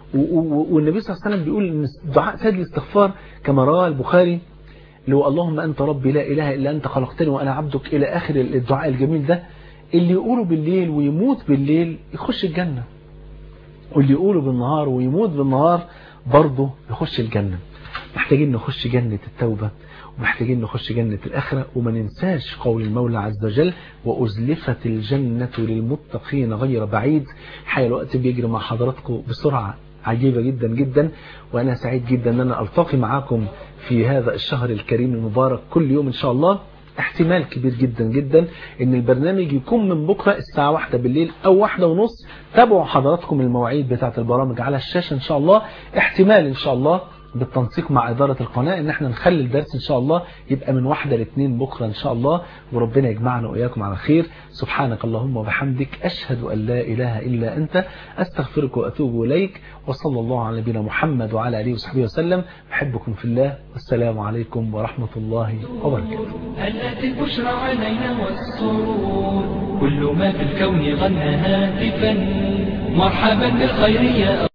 والنبي صلى الله عليه وسلم بيقول ان دعاء سيد الاستغفار كما رواه البخاري اللي هو اللهم أنت ربي لا إله إلا أنت خلقتني وأنا عبدك إلى آخر الدعاء الجميل ده اللي يقوله بالليل ويموت بالليل يخش الجنة واللي يقوله بالنهار ويموت بالنهار برضه يخش الجنة محتاجين نخش جنة التوبة ومحتاجين نخش جنة الآخرة وما ننساش قول المولى عز وجل وأزلفت الجنة للمتقين غير بعيد حي الوقت بيجري مع حضراتكم بسرعة عجيبة جدا جدا وأنا سعيد جدا أن أنا ألتقي معاكم في هذا الشهر الكريم المبارك كل يوم إن شاء الله احتمال كبير جدا جدا ان البرنامج يكون من بكرة الساعة واحدة بالليل او واحدة ونص تابعوا حضراتكم المواعيد بتاعة البرامج على الشاشة ان شاء الله احتمال ان شاء الله بالتنسيق مع إدارة القناة ان احنا نخلي الدرس ان شاء الله يبقى من واحدة لاثنين بكرة ان شاء الله وربنا يجمعنا وإياكم على خير سبحانك اللهم وبحمدك أشهد أن لا إله إلا أنت أستغفرك وأتوب إليك وصلى الله على نبينا محمد وعلى آله وصحبه وسلم بحبكم في الله والسلام عليكم ورحمة الله وبركاته هلأت البشرى علينا والسرور كل ما في الكون غنى هاتفا مرحبا بالخير يا